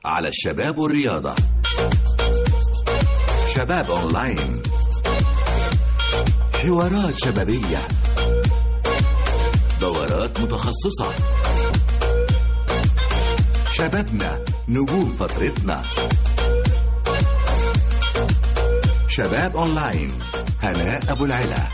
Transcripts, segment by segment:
على الشباب والرياضة شباب أونلاين حوارات شبابية دورات متخصصة شبابنا نجوم فترتنا شباب أونلاين هناء أبو العلا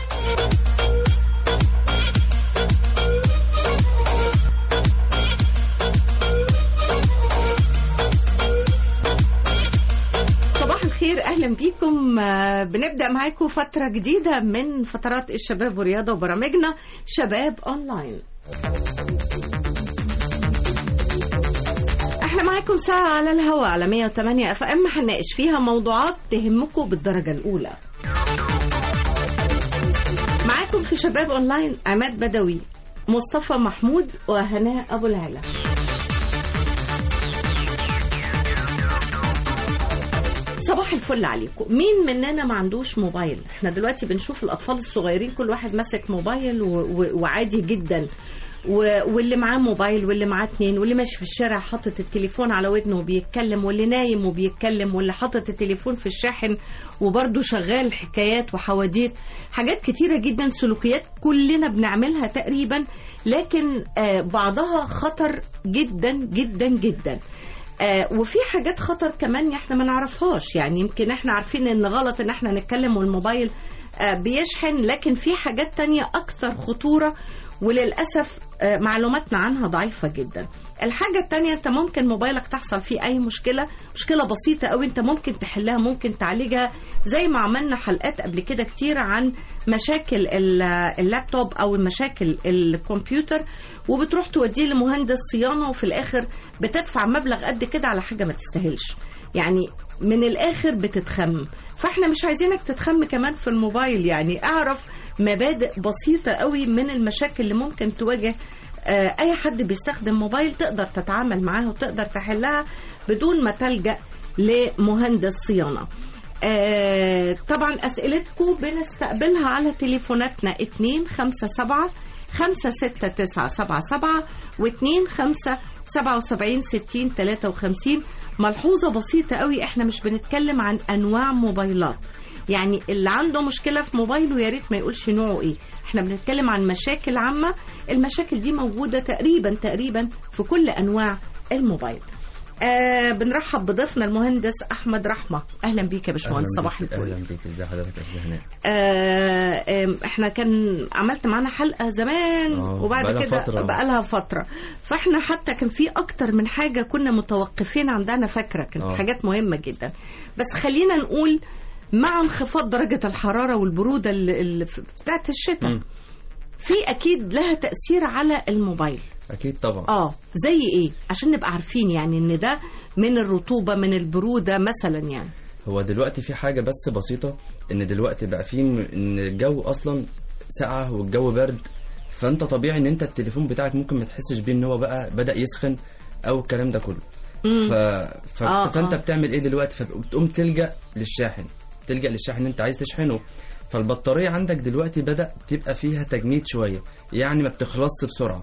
صباح الخير اهلا بيكم آه، بنبدا معاكم فتره جديده من فترات الشباب والرياضه وبرامجنا شباب اونلاين احنا معاكم ساعه على الهواء على 108 اف ام هنناقش فيها موضوعات تهمكم بالدرجه الاولى معاكم في شباب اونلاين عماد بدوي مصطفى محمود وهناء ابو العلا صباح الفل عليكم مين مننا ما عندوش موبايل احنا دلوقتي بنشوف الاطفال الصغيرين كل واحد ماسك موبايل و... و... وعادي جدا و... واللي معاه موبايل واللي معاه اتنين واللي ماشي في الشارع حاطط التليفون على ودنه وبيتكلم واللي نايم وبيتكلم واللي حاطط التليفون في الشاحن وبرده شغال حكايات وحواديت حاجات كتيرة جدا سلوكيات كلنا بنعملها تقريبا لكن آه بعضها خطر جدا جدا جدا آه وفي حاجات خطر كمان احنا ما نعرفهاش يعني يمكن احنا عارفين ان غلط ان احنا نتكلم والموبايل آه بيشحن لكن في حاجات تانية اكثر خطورة وللأسف آه معلوماتنا عنها ضعيفة جدا الحاجة التانية انت ممكن موبايلك تحصل فيه اي مشكلة مشكلة بسيطة قوي انت ممكن تحلها ممكن تعالجها زي ما عملنا حلقات قبل كده كتير عن مشاكل ال- اللابتوب او مشاكل الكمبيوتر وبتروح توديه لمهندس صيانة وفي الاخر بتدفع مبلغ قد كده على حاجة ما تستاهلش يعني من الاخر بتتخم فاحنا مش عايزينك تتخم كمان في الموبايل يعني اعرف مبادئ بسيطة قوي من المشاكل اللي ممكن تواجه آه، اي حد بيستخدم موبايل تقدر تتعامل معاها وتقدر تحلها بدون ما تلجأ لمهندس صيانة آه، طبعا اسئلتكم بنستقبلها على تليفوناتنا 257 56977 و 25 77 60 53 ملحوظة بسيطة قوي احنا مش بنتكلم عن انواع موبايلات يعني اللي عنده مشكلة في موبايله يا ريت ما يقولش نوعه ايه احنا بنتكلم عن مشاكل عامة المشاكل دي موجودة تقريبا تقريبا في كل انواع الموبايل آه بنرحب بضيفنا المهندس احمد رحمه اهلا بيك يا باشمهندس أهلاً صباح بيك- الفل اهلا بيك ازي حضرتك يا استاذ هناء آه آم، احنا كان عملت معانا حلقه زمان آه، وبعد بقالها كده فترة. بقالها فتره فاحنا حتى كان في اكتر من حاجه كنا متوقفين عندنا فاكره كانت آه. حاجات مهمه جدا بس خلينا نقول مع انخفاض درجه الحراره والبروده اللي اللي في- بتاعت الشتاء مم. في اكيد لها تاثير على الموبايل اكيد طبعا اه زي ايه عشان نبقى عارفين يعني ان ده من الرطوبه من البروده مثلا يعني هو دلوقتي في حاجه بس بسيطه ان دلوقتي بقى في م- ان الجو اصلا ساقعه والجو برد فانت طبيعي ان انت التليفون بتاعك ممكن ما تحسش بيه ان هو بقى بدا يسخن او الكلام ده كله ف... ف... آه، فانت آه. بتعمل ايه دلوقتي فبتقوم تلجا للشاحن تلجا للشاحن اللي انت عايز تشحنه فالبطاريه عندك دلوقتي بدا تبقى فيها تجميد شويه يعني ما بتخلصش بسرعه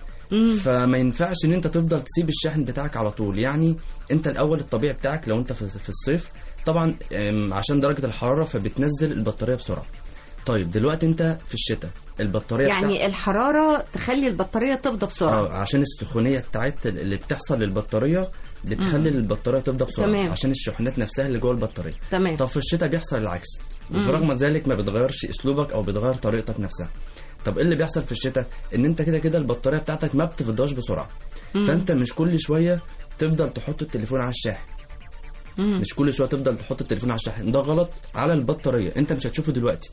فما ينفعش ان انت تفضل تسيب الشاحن بتاعك على طول يعني انت الاول الطبيعي بتاعك لو انت في في الصيف طبعا ام، عشان درجه الحراره فبتنزل البطاريه بسرعه طيب دلوقتي انت في الشتاء البطاريه يعني الحراره تخلي البطاريه تفضى بسرعه اه عشان السخونيه بتاعت اللي بتحصل للبطاريه بتخلي البطاريه تفضى بسرعه تمام. عشان الشحنات نفسها اللي جوه البطاريه تمام طب في الشتاء بيحصل العكس برغم ذلك ما بتغيرش اسلوبك او بتغير طريقتك نفسها طب ايه اللي بيحصل في الشتاء ان انت كده كده البطاريه بتاعتك ما بتفضاش بسرعه فانت مش كل شويه تفضل تحط التليفون على الشاحن مم. مش كل شويه تفضل تحط التليفون على الشاحن ده غلط على البطاريه انت مش هتشوفه دلوقتي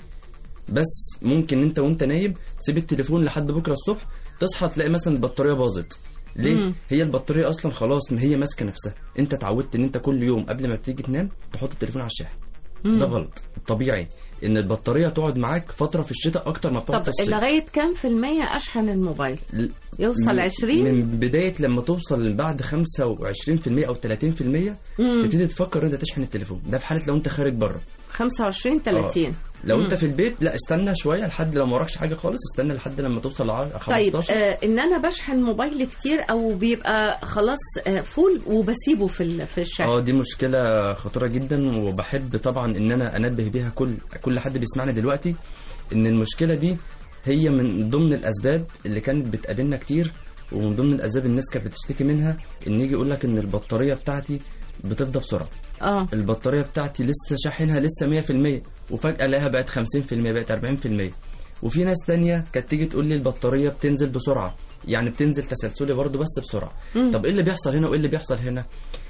بس ممكن انت وانت نايم تسيب التليفون لحد بكره الصبح تصحى تلاقي مثلا البطاريه باظت ليه مم. هي البطاريه اصلا خلاص ما هي ماسكه نفسها انت اتعودت ان انت كل يوم قبل ما بتيجي تنام تحط التليفون على الشاحن ده غلط الطبيعي ان البطاريه تقعد معاك فتره في الشتاء اكتر ما بتقعد طب في الصيف لغايه كام في المية اشحن الموبايل ل- يوصل من- 20 من بدايه لما توصل بعد 25% او 30% مم. تبتدي تفكر انت تشحن التليفون ده في حاله لو انت خارج بره 25 30 آه. لو انت في البيت لا استنى شويه لحد لو ما وراكش حاجه خالص استنى لحد لما توصل ل 15 طيب آه ان انا بشحن موبايل كتير او بيبقى خلاص آه فول وبسيبه في ال- في الشحن اه دي مشكلة خطيرة جدا وبحب طبعا ان انا انبه بيها كل كل حد بيسمعنا دلوقتي ان المشكلة دي هي من ضمن الاسباب اللي كانت بتقابلنا كتير ومن ضمن الاسباب الناس كانت بتشتكي منها ان يجي يقول لك ان البطارية بتاعتي بتفضى بسرعة اه البطارية بتاعتي لسه شاحنها لسه 100% وفجأة الاقيها بقت 50% بقت 40% وفي ناس تانية كانت تيجي تقول لي البطارية بتنزل بسرعة يعني بتنزل تسلسلي برضه بس بسرعة طب ايه اللي بيحصل هنا وايه اللي بيحصل هنا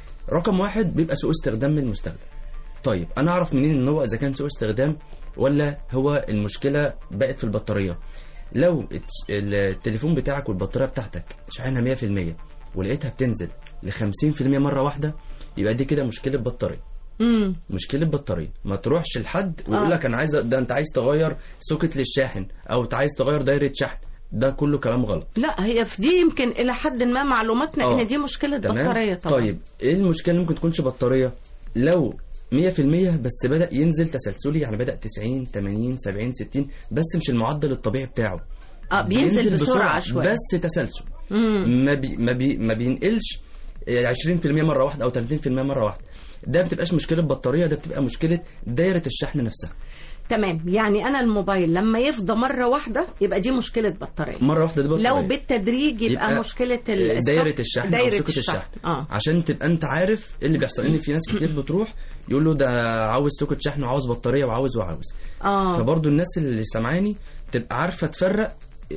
رقم واحد بيبقى سوء استخدام من المستخدم طيب انا اعرف منين ان هو اذا كان سوء استخدام ولا هو المشكله بقت في البطاريه لو الت- التليفون بتاعك والبطاريه بتاعتك شحنها 100% ولقيتها بتنزل ل 50% مره واحده يبقى دي كده مشكله بطاريه امم مشكله بطاريه ما تروحش لحد ويقول آه. لك انا عايز ده انت عايز تغير سوكت للشاحن او انت عايز تغير دايره شحن ده كله كلام غلط لا هي في دي يمكن الى حد ما معلوماتنا آه. ان دي مشكله تمام بطاريه طبعا طيب ايه المشكله اللي ممكن تكونش بطاريه لو 100% بس بدا ينزل تسلسلي يعني بدا 90 80 70 60 بس مش المعدل الطبيعي بتاعه اه بينزل بسرعه شويه بس تسلسل امم ما بي ما بي ما بينقلش آه، 20% مره واحده او 30% مره واحده ده ما بتبقاش مشكله بطاريه ده بتبقى مشكله دايره الشحن نفسها تمام يعني انا الموبايل لما يفضى مره واحده يبقى دي مشكله بطاريه مره واحده دي بطاريه لو بالتدريج يبقى, يبقى مشكله ال- آه، دايره الشحن دايره او سوكت الشحن الشحن اه عشان تبقى انت عارف ايه اللي بيحصل لان في ناس كتير بتروح يقول له ده عاوز سوكت شحن وعاوز بطاريه وعاوز وعاوز اه فبرضه الناس اللي سامعاني تبقى عارفه تفرق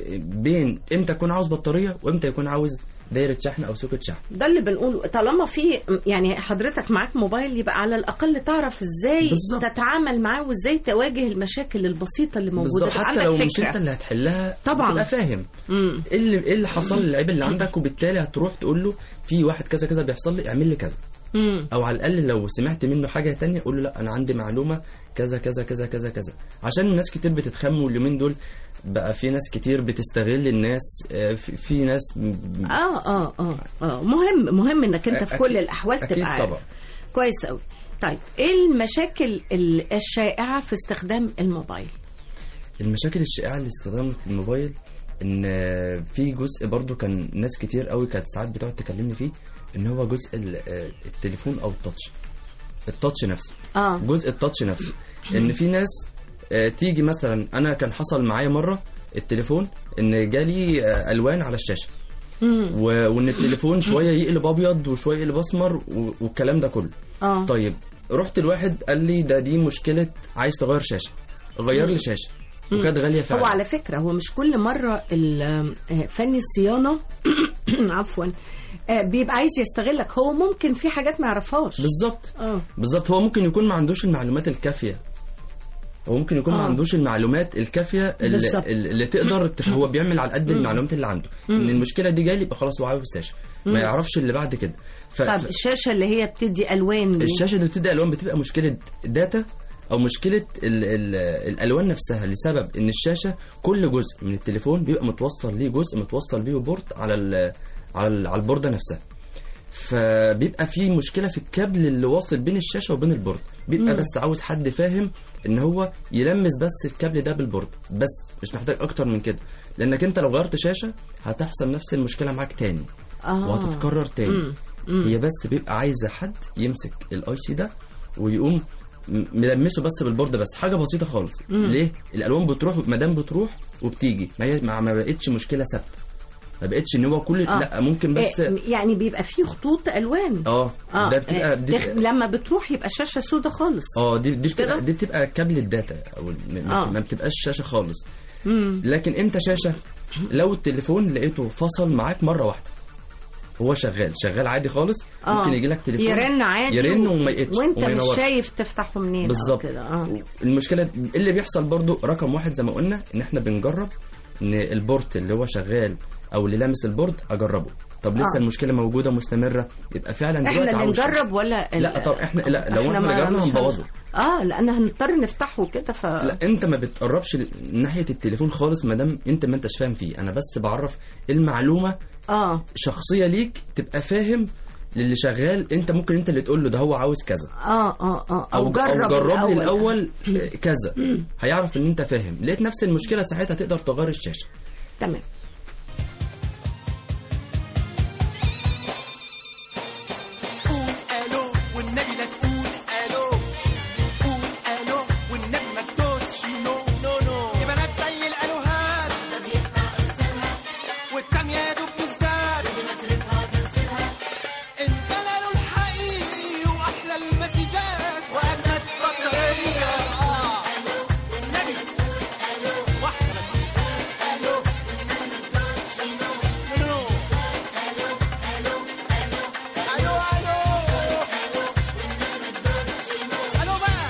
بين امتى يكون عاوز بطاريه وامتى يكون عاوز دايره شحن او سوكت شحن ده اللي بنقوله طالما في يعني حضرتك معاك موبايل يبقى على الاقل تعرف ازاي بالظبط. تتعامل معاه وازاي تواجه المشاكل البسيطه اللي موجوده بالظبط يبقى حتى عندك لو مش فكرة. انت اللي هتحلها طبعاً. تبقى فاهم مم. ايه اللي ايه اللي حصل للعيب اللي عندك وبالتالي هتروح تقول له في واحد كذا كذا بيحصل لي اعمل لي كذا مم. او على الاقل لو سمعت منه حاجه تانية قول له لا انا عندي معلومه كذا كذا كذا كذا كذا عشان الناس كتير بتتخم واليومين دول بقى في ناس كتير بتستغل الناس آه، في, في ناس م- اه اه اه اه مهم مهم انك انت في أكيد- كل الاحوال أكيد تبقى عارف طبعا. كويس قوي طيب ايه المشاكل ال- الشائعه في استخدام الموبايل المشاكل الشائعه لاستخدام الموبايل ان آه، في جزء برضو كان ناس كتير قوي كانت ساعات بتقعد تكلمني فيه ان هو جزء ال- آه، التليفون او التاتش التاتش نفسه اه جزء التاتش نفسه ان في ناس آه، تيجي مثلا انا كان حصل معايا مره التليفون ان جالي آه، الوان على الشاشه مم. و- وان التليفون شويه يقلب ابيض وشويه يقلب اسمر و- والكلام ده كله اه طيب رحت الواحد قال لي ده دي مشكله عايز تغير شاشه غير لي شاشه وكانت غاليه هو فعلا على فكرة هو مش كل مرة ال- آه، فني الصيانة عفوا آه، بيبقى عايز يستغلك هو ممكن في حاجات ما يعرفهاش بالظبط اه بالظبط هو ممكن يكون ما عندوش المعلومات الكافيه هو ممكن يكون ما آه. عندوش المعلومات الكافيه اللي, بالظبط. اللي تقدر ت- هو بيعمل على قد المعلومات اللي عنده ان المشكله دي جايه يبقى خلاص هو عاوز شاشه ما يعرفش اللي بعد كده ف... طب ف- الشاشة اللي هي بتدي ألوان دي الشاشه اللي بتدي الوان بتبقى مشكله داتا او مشكله ال ال الالوان نفسها لسبب ان الشاشه كل جزء من التليفون بيبقى متوصل ليه جزء متوصل بيه بورت على ال على ال على البورده نفسها فبيبقى في مشكله في الكابل اللي واصل بين الشاشه وبين البورد بيبقى بس عاوز حد فاهم ان هو يلمس بس الكابل ده بالبورد بس مش محتاج اكتر من كده لانك انت لو غيرت شاشه هتحصل نفس المشكله معاك تاني آه. وهتتكرر تاني مم. مم. هي بس بيبقى عايزه حد يمسك الاي سي ده ويقوم م- ملمسه بس بالبورد بس حاجه بسيطه خالص ليه الالوان بتروح ما دام بتروح وبتيجي ما هي ما ما بقتش مشكله ثابته ما بقتش ان هو كل آه. لا ممكن بس آه، يعني بيبقى فيه خطوط ألوان اه اه ده بتبقى آه، دي تخ... لما بتروح يبقى الشاشة سودة خالص اه دي دي كده؟ بتبقى دي بتبقى كابل الداتا او م- م- آه. ما بتبقاش شاشه خالص مم. لكن امتى شاشه لو التليفون لقيته فصل معاك مره واحده هو شغال شغال عادي خالص آه. ممكن يجي لك تليفون يرن عادي يرن و- وما يقتش وانت وما مش ينورش. شايف تفتحه منين أو بالظبط كده اه المشكله اللي بيحصل برضو رقم واحد زي ما قلنا ان احنا بنجرب ان البورت اللي هو شغال او اللي لامس البورد اجربه طب لسه آه. المشكله موجوده مستمره يبقى فعلا احنا دلوقتي اللي عاوز نجرب ولا لا طب احنا لا لو احنا ما- جربنا مش هن- هنبوظه اه لان هنضطر نفتحه كده ف لا انت ما بتقربش ل- ناحيه التليفون خالص ما دام انت ما انتش فاهم فيه انا بس بعرف المعلومه اه شخصيه ليك تبقى فاهم للي شغال انت ممكن انت اللي تقول له ده هو عاوز كذا اه اه اه او او جرب, أو جرب لي الأول. الاول كذا هيعرف ان انت فاهم لقيت نفس المشكله ساعتها تقدر تغير الشاشه تمام قول الو والنبي لا تقول الو قول الو والنبي ما تدوسش نو نو نو يا بنات زي الالوهات والتانية يا دوب تزداد انت الالو الحقيقي واحلى المسجات واجمد بطارية اه والنبي واحدة بس الو نو نو الو الو الو بقى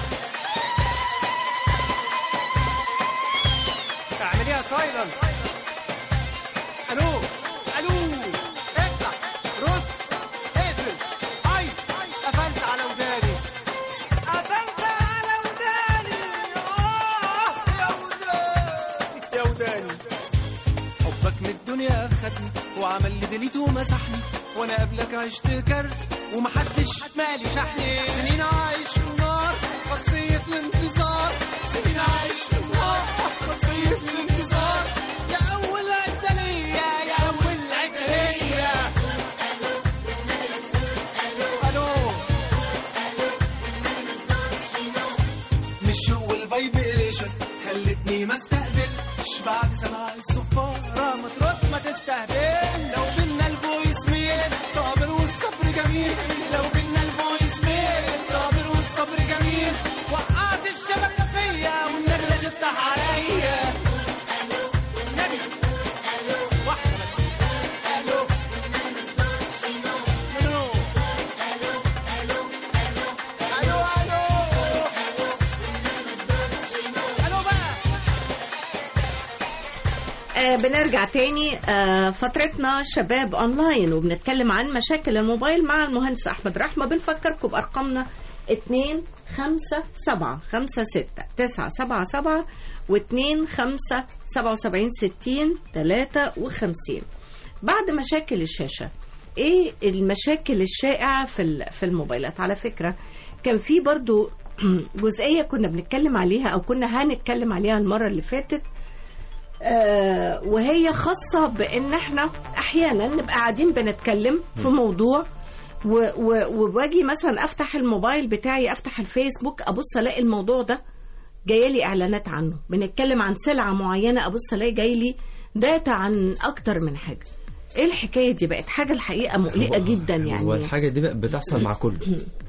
اعمليها سايلنت الو الو افتح رد اقفل اي قفلت على وداني قفلت على وداني آه يا وداني يا وداني حبك من الدنيا خدني وعمل لي ديليت ومسحني وانا قبلك عشت كرت ومحدش مالي شحني سنين عايش في النار خاصية الانتظار سنين عايش في النار خاصية الانتظار يا أول عدة ليا يا أول عدة ليا ألو مش هو الفايبريشن خلتني ما استقبلش بعد سماع الصفارة ما ترد ما تستهبل لو بينا الفويس ميل صابر والصبر جميل لو بينا الفويس ميل صابر والصبر جميل وقعت الشبكة فيا والنجلة تفتح عليا النبي واحدة بس الو الو الو الو الو بقى آه بنرجع تاني آه فترتنا شباب اونلاين وبنتكلم عن مشاكل الموبايل مع المهندس احمد رحمه بنفكركم بارقامنا 2 5 7 5 6 9 7 7 و2 5 77 60 53 بعد مشاكل الشاشه ايه المشاكل الشائعه في ال- في الموبايلات على فكره كان في برضو جزئيه كنا بنتكلم عليها او كنا هنتكلم عليها المره اللي فاتت آه، وهي خاصة بإن إحنا أحيانا نبقى قاعدين بنتكلم في موضوع و- و- وباجي مثلا أفتح الموبايل بتاعي أفتح الفيسبوك أبص ألاقي الموضوع ده جايلي إعلانات عنه بنتكلم عن سلعة معينة أبص ألاقي جايلي داتا عن أكتر من حاجة إيه الحكاية دي بقت حاجة الحقيقة مقلقة جدا يعني والحاجه دي بقى بتحصل مع كله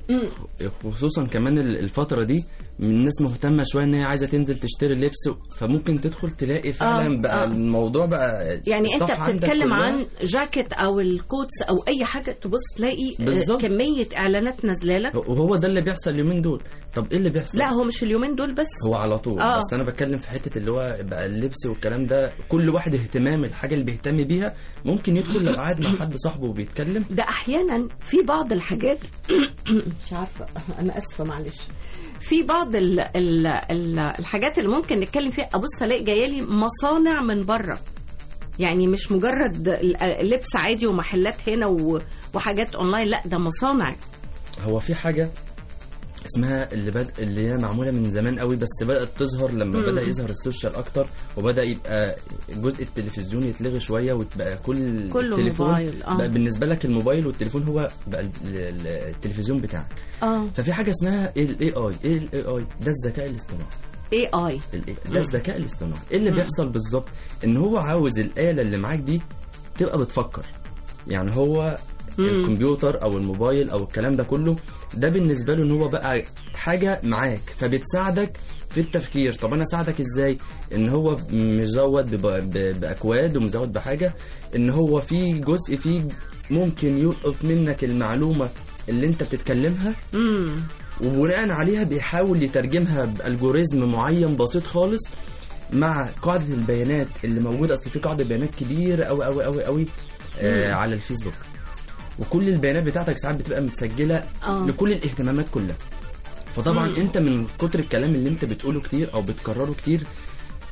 خصوصا كمان ال- الفتره دي من الناس مهتمه شويه ان هي عايزه تنزل تشتري لبس فممكن تدخل تلاقي فعلا آه، بقى آه. الموضوع بقى يعني انت الصفحة عندك بتتكلم كلها عن جاكيت او الكوتس او اي حاجه تبص تلاقي آه، بالظبط. كميه اعلانات نازله لك وهو ده اللي بيحصل اليومين دول طب ايه اللي بيحصل لا هو مش اليومين دول بس هو على طول آه. بس انا بتكلم في حته اللي هو بقى اللبس والكلام ده كل واحد اهتمام الحاجه اللي بيهتم بيها ممكن يدخل لو قاعد مع حد صاحبه وبيتكلم ده احيانا في بعض الحاجات مش عارفه انا اسفه معلش في بعض ال ال ال الحاجات اللي ممكن نتكلم فيها ابص الاقي جايالي مصانع من بره يعني مش مجرد ال- لبس عادي ومحلات هنا و- وحاجات اونلاين لا ده مصانع هو في حاجه اسمها اللي بد... اللي هي معموله من زمان قوي بس بدات تظهر لما بدا يظهر السوشيال اكتر وبدا يبقى جزء التلفزيون يتلغي شويه وتبقى كل كله التليفون موبايل، آه. بقى بالنسبه لك الموبايل والتليفون هو بقى ال- ال- التلفزيون بتاعك اه ففي حاجه اسمها الاي اي ايه الاي اي ده الذكاء الاصطناعي اي اي ال- ده الذكاء الاصطناعي ايه اللي بيحصل بالظبط ان هو عاوز الاله اللي معاك دي تبقى بتفكر يعني هو الكمبيوتر او الموبايل او الكلام ده كله ده بالنسبه له ان هو بقى حاجه معاك فبتساعدك في التفكير طب انا اساعدك ازاي ان هو مزود بب- ب- باكواد ومزود بحاجه ان هو في جزء فيه ممكن يلقط منك المعلومه اللي انت بتتكلمها امم وبناء عليها بيحاول يترجمها بالجوريزم معين بسيط خالص مع قاعدة البيانات اللي موجودة أصل في قاعدة بيانات كبيرة أوي أوي أوي أوي آه على الفيسبوك وكل البيانات بتاعتك ساعات بتبقى متسجلة آه. لكل الاهتمامات كلها فطبعا مم. انت من كتر الكلام اللي انت بتقوله كتير او بتكرره كتير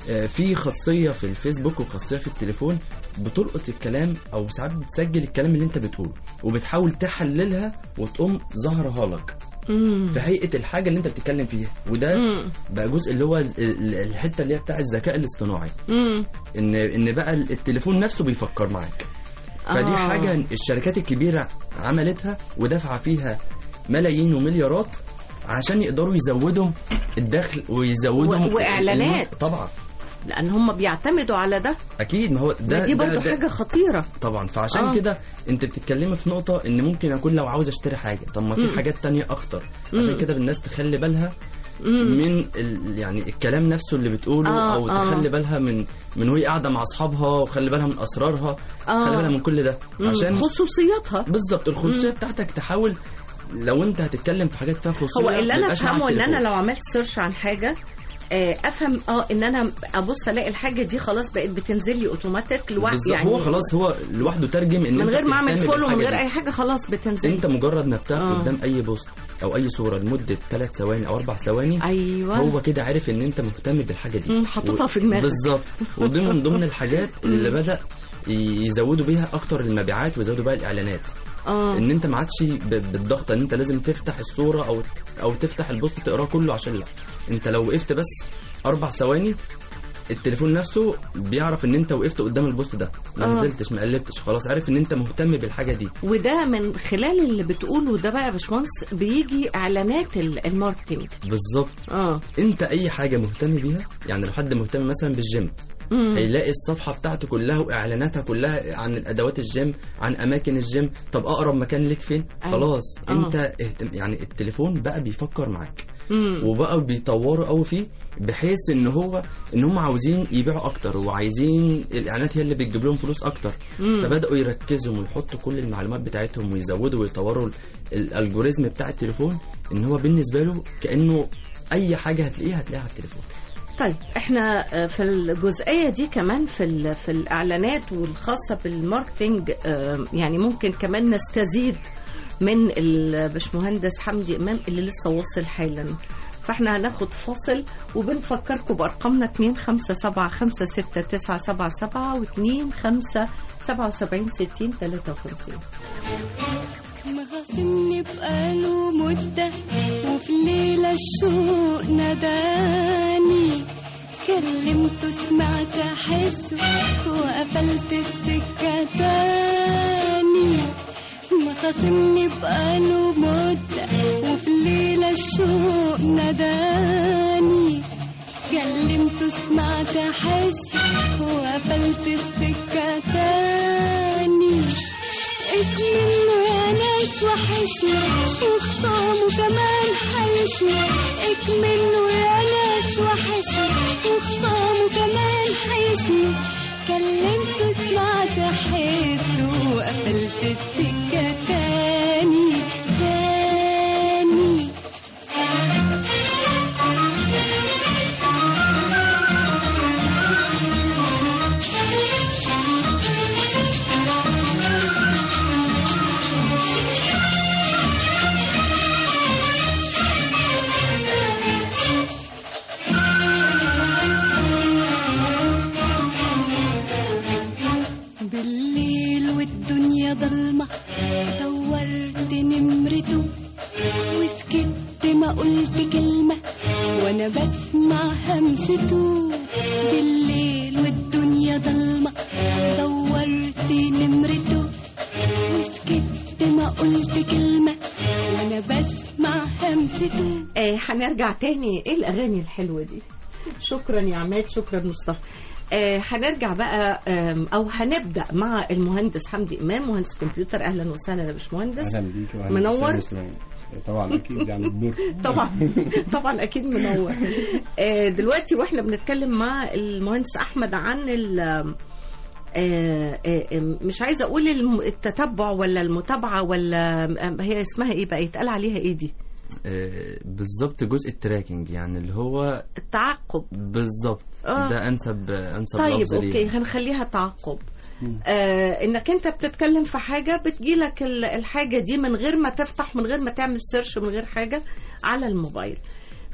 آه، في خاصيه في الفيسبوك وخاصيه في التليفون بتلقط الكلام او ساعات بتسجل الكلام اللي انت بتقوله وبتحاول تحللها وتقوم ظهرها لك مم. في هيئه الحاجه اللي انت بتتكلم فيها وده مم. بقى جزء اللي هو ال- ال- الحته اللي هي بتاع الذكاء الاصطناعي مم. ان ان بقى التليفون نفسه بيفكر معاك فدي آه. حاجه الشركات الكبيره عملتها ودفع فيها ملايين ومليارات عشان يقدروا يزودوا الدخل ويزودوا و- وإعلانات. طبعا لان هم بيعتمدوا على ده اكيد ما هو ده دي برضو ده ده حاجه خطيره طبعا فعشان آه. آه. كده انت بتتكلمي في نقطه ان ممكن اكون لو عاوز اشتري حاجه طب ما في مم. حاجات تانية اخطر عشان كده الناس تخلي بالها مم. من ال يعني الكلام نفسه اللي بتقوله آه، او آه. تخلي بالها من من وهي قاعده مع اصحابها وخلي بالها من اسرارها آه. خلي بالها من كل ده مم. عشان خصوصياتها بالظبط الخصوصيه بتاعتك تحاول لو انت هتتكلم في حاجات فيها خصوصيه هو اللي ما انا يبقاش معاك افهمه ان انا تليفون. لو عملت سيرش عن حاجه آه، افهم اه ان انا ابص الاقي الحاجه دي خلاص بقت بتنزل لي اوتوماتيك لوحده بالظبط يعني هو خلاص هو لوحده ترجم ان من انت غير ما اعمل بتهتم فولو من بالحاجة غير دي. اي حاجه خلاص بتنزل انت مجرد ما بتقف آه. قدام اي بوست او اي صوره لمده ثلاث ثواني او اربع ثواني ايوه هو كده عارف ان انت مهتم بالحاجه دي مم، حاططها في دماغك. بالظبط ودي من ضمن الحاجات اللي بدا يزودوا بيها اكتر المبيعات ويزودوا بيها الاعلانات اه ان انت ما عادش ب- بالضغط ان انت لازم تفتح الصوره او او تفتح البوست تقراه كله عشان لا انت لو وقفت بس اربع ثواني التليفون نفسه بيعرف ان انت وقفت قدام البوست ده ما آه. نزلتش ما قلبتش خلاص عارف ان انت مهتم بالحاجه دي وده من خلال اللي بتقوله ده بقى يا باشمهندس بيجي اعلانات ال- الماركتينج بالظبط اه انت اي حاجه مهتم بيها يعني لو حد مهتم مثلا بالجيم مم. هيلاقي الصفحه بتاعته كلها واعلاناتها كلها عن الادوات الجيم عن اماكن الجيم طب اقرب مكان ليك فين أيوة. خلاص آه. انت اهتم يعني التليفون بقى بيفكر معاك مم. وبقوا بيطوروا قوي فيه بحيث ان هو ان هم عاوزين يبيعوا اكتر وعايزين الاعلانات هي اللي بتجيب لهم فلوس اكتر مم. فبداوا يركزوا ويحطوا كل المعلومات بتاعتهم ويزودوا ويطوروا ال- الالجوريزم بتاع التليفون ان هو بالنسبه له كانه اي حاجه هتلاقيها هتلاقيها على التليفون طيب احنا آه، في الجزئيه دي كمان في ال- في الاعلانات والخاصه بالماركتينج آه، يعني ممكن كمان نستزيد من الباشمهندس حمدي امام اللي لسه واصل حالا فاحنا هناخد فاصل وبنفكركم بارقامنا 2 5 7 5 6 9 7 7 و 2 5 77 60 53 مغصني بقاله مدة وفي ليلة الشوق ناداني كلمته سمعت أحسه وقفلت السكة تاني مخاصمني بقاله مدة وفي ليلة الشوق ناداني كلمته سمعت أحسه وقفلت السكة تاني منه يا ناس وحشني وخصامه كمان حيشني منه يا ناس وحشني وخصامه كمان حيشني كلمته سمعت حسه وقفلت السكة تاني تاني بالليل والدنيا ضلمة دورت نمرته وسكت ما قلت كلمة وانا بسمع همسته بالليل والدنيا ضلمة دورت نمرته وسكت ما قلت كلمة وانا بسمع همسته آه هنرجع تاني ايه الاغاني الحلوه دي شكرا يا عماد شكرا مصطفى آه هنرجع بقى آم، او هنبدا مع المهندس حمدي امام مهندس كمبيوتر اهلا وسهلا يا باشمهندس اهلا بيك واهلا منور. بالسادة المستمعين. طبعا اكيد يعني الدور طبعا طبعا اكيد منور آه، دلوقتي واحنا بنتكلم مع المهندس احمد عن ال آه، آه، آه، مش عايزه اقول الم- التتبع ولا المتابعه ولا آه، هي اسمها ايه بقى يتقال عليها ايه دي آه، بالظبط جزء التراكنج يعني اللي هو التعقب بالظبط آه. ده انسب انسب طيب لفظ ليه. اوكي هنخليها تعقب آه انك انت بتتكلم في حاجه بتجيلك ال- الحاجه دي من غير ما تفتح من غير ما تعمل سيرش من غير حاجه على الموبايل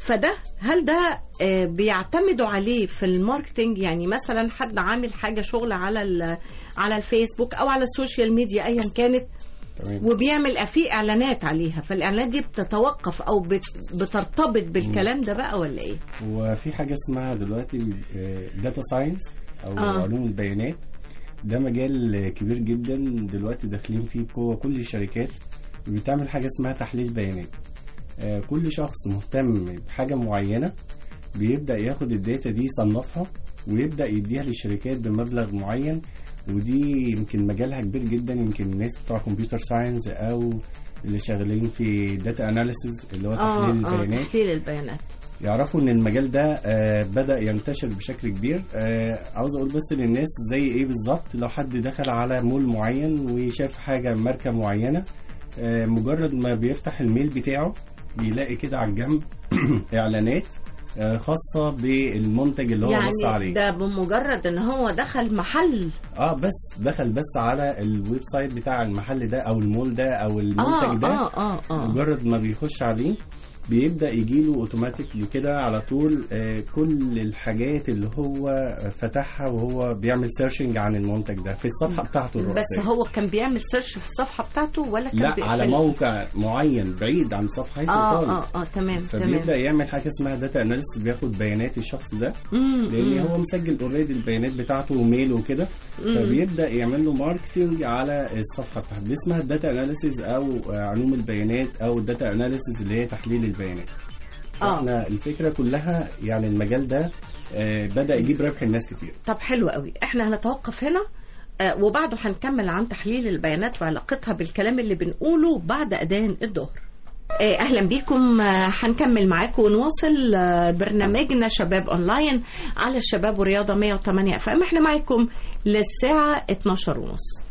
فده هل ده آه، بيعتمدوا عليه في الماركتينج يعني مثلا حد عامل حاجه شغل على ال- على الفيسبوك او على السوشيال ميديا ايا كانت تمام وبيعمل في اعلانات عليها فالاعلانات دي بتتوقف او بت- بترتبط بالكلام ده بقى ولا ايه وفي حاجه اسمها دلوقتي داتا ساينس او آه. آه. علوم البيانات ده مجال آه، كبير جدا دلوقتي داخلين فيه بقوه كل الشركات بتعمل حاجه اسمها تحليل بيانات آه، كل شخص مهتم بحاجه معينه بيبدا ياخد الداتا دي يصنفها ويبدا يديها للشركات بمبلغ معين ودي يمكن مجالها كبير جدا يمكن الناس بتوع كمبيوتر ساينس او اللي شغالين في داتا اناليسز اللي هو اه تحليل اه البيانات تحليل البيانات يعرفوا ان المجال ده آه، بدا ينتشر بشكل كبير آه، عاوز اقول بس للناس زي ايه بالظبط لو حد دخل على مول معين وشاف حاجه ماركه معينه آه، مجرد ما بيفتح الميل بتاعه بيلاقي كده على الجنب اعلانات آه، خاصه بالمنتج اللي هو بص يعني عليه ده بمجرد ان هو دخل محل اه بس دخل بس على الويب سايت بتاع المحل ده او المول ده او اه المنتج ده اه اه اه مجرد ما بيخش عليه بيبدا يجيله اوتوماتيك كده على طول آه، كل الحاجات اللي هو فتحها وهو بيعمل سيرشنج عن المنتج ده في الصفحه بتاعته بس الرئيسيه هو كان بيعمل سيرش في الصفحه بتاعته ولا كان لا بي- على في ال- موقع معين بعيد عن صفحته اه خالص اه اه تمام فبيبدا تمام يعمل حاجه اسمها داتا اناليسيس بياخد بيانات الشخص ده مم، لان مم. هو مسجل اوريدي البيانات بتاعته وميل وكده فبيبدا يعمل له ماركتنج على الصفحه بتاعته دي اسمها الداتا اناليسيز او آه، علوم البيانات او الداتا اناليسيز اللي هي تحليل البيانات آه. احنا الفكره كلها يعني المجال ده آه، بدا يجيب ربح الناس كتير طب حلو قوي احنا هنتوقف هنا آه وبعده هنكمل عن تحليل البيانات وعلاقتها بالكلام اللي بنقوله بعد اذان الظهر آه، اهلا بيكم آه، هنكمل معاكم ونواصل آه، برنامجنا شباب اونلاين على الشباب ورياضه 108 اف ام احنا معاكم للساعه 12 ونص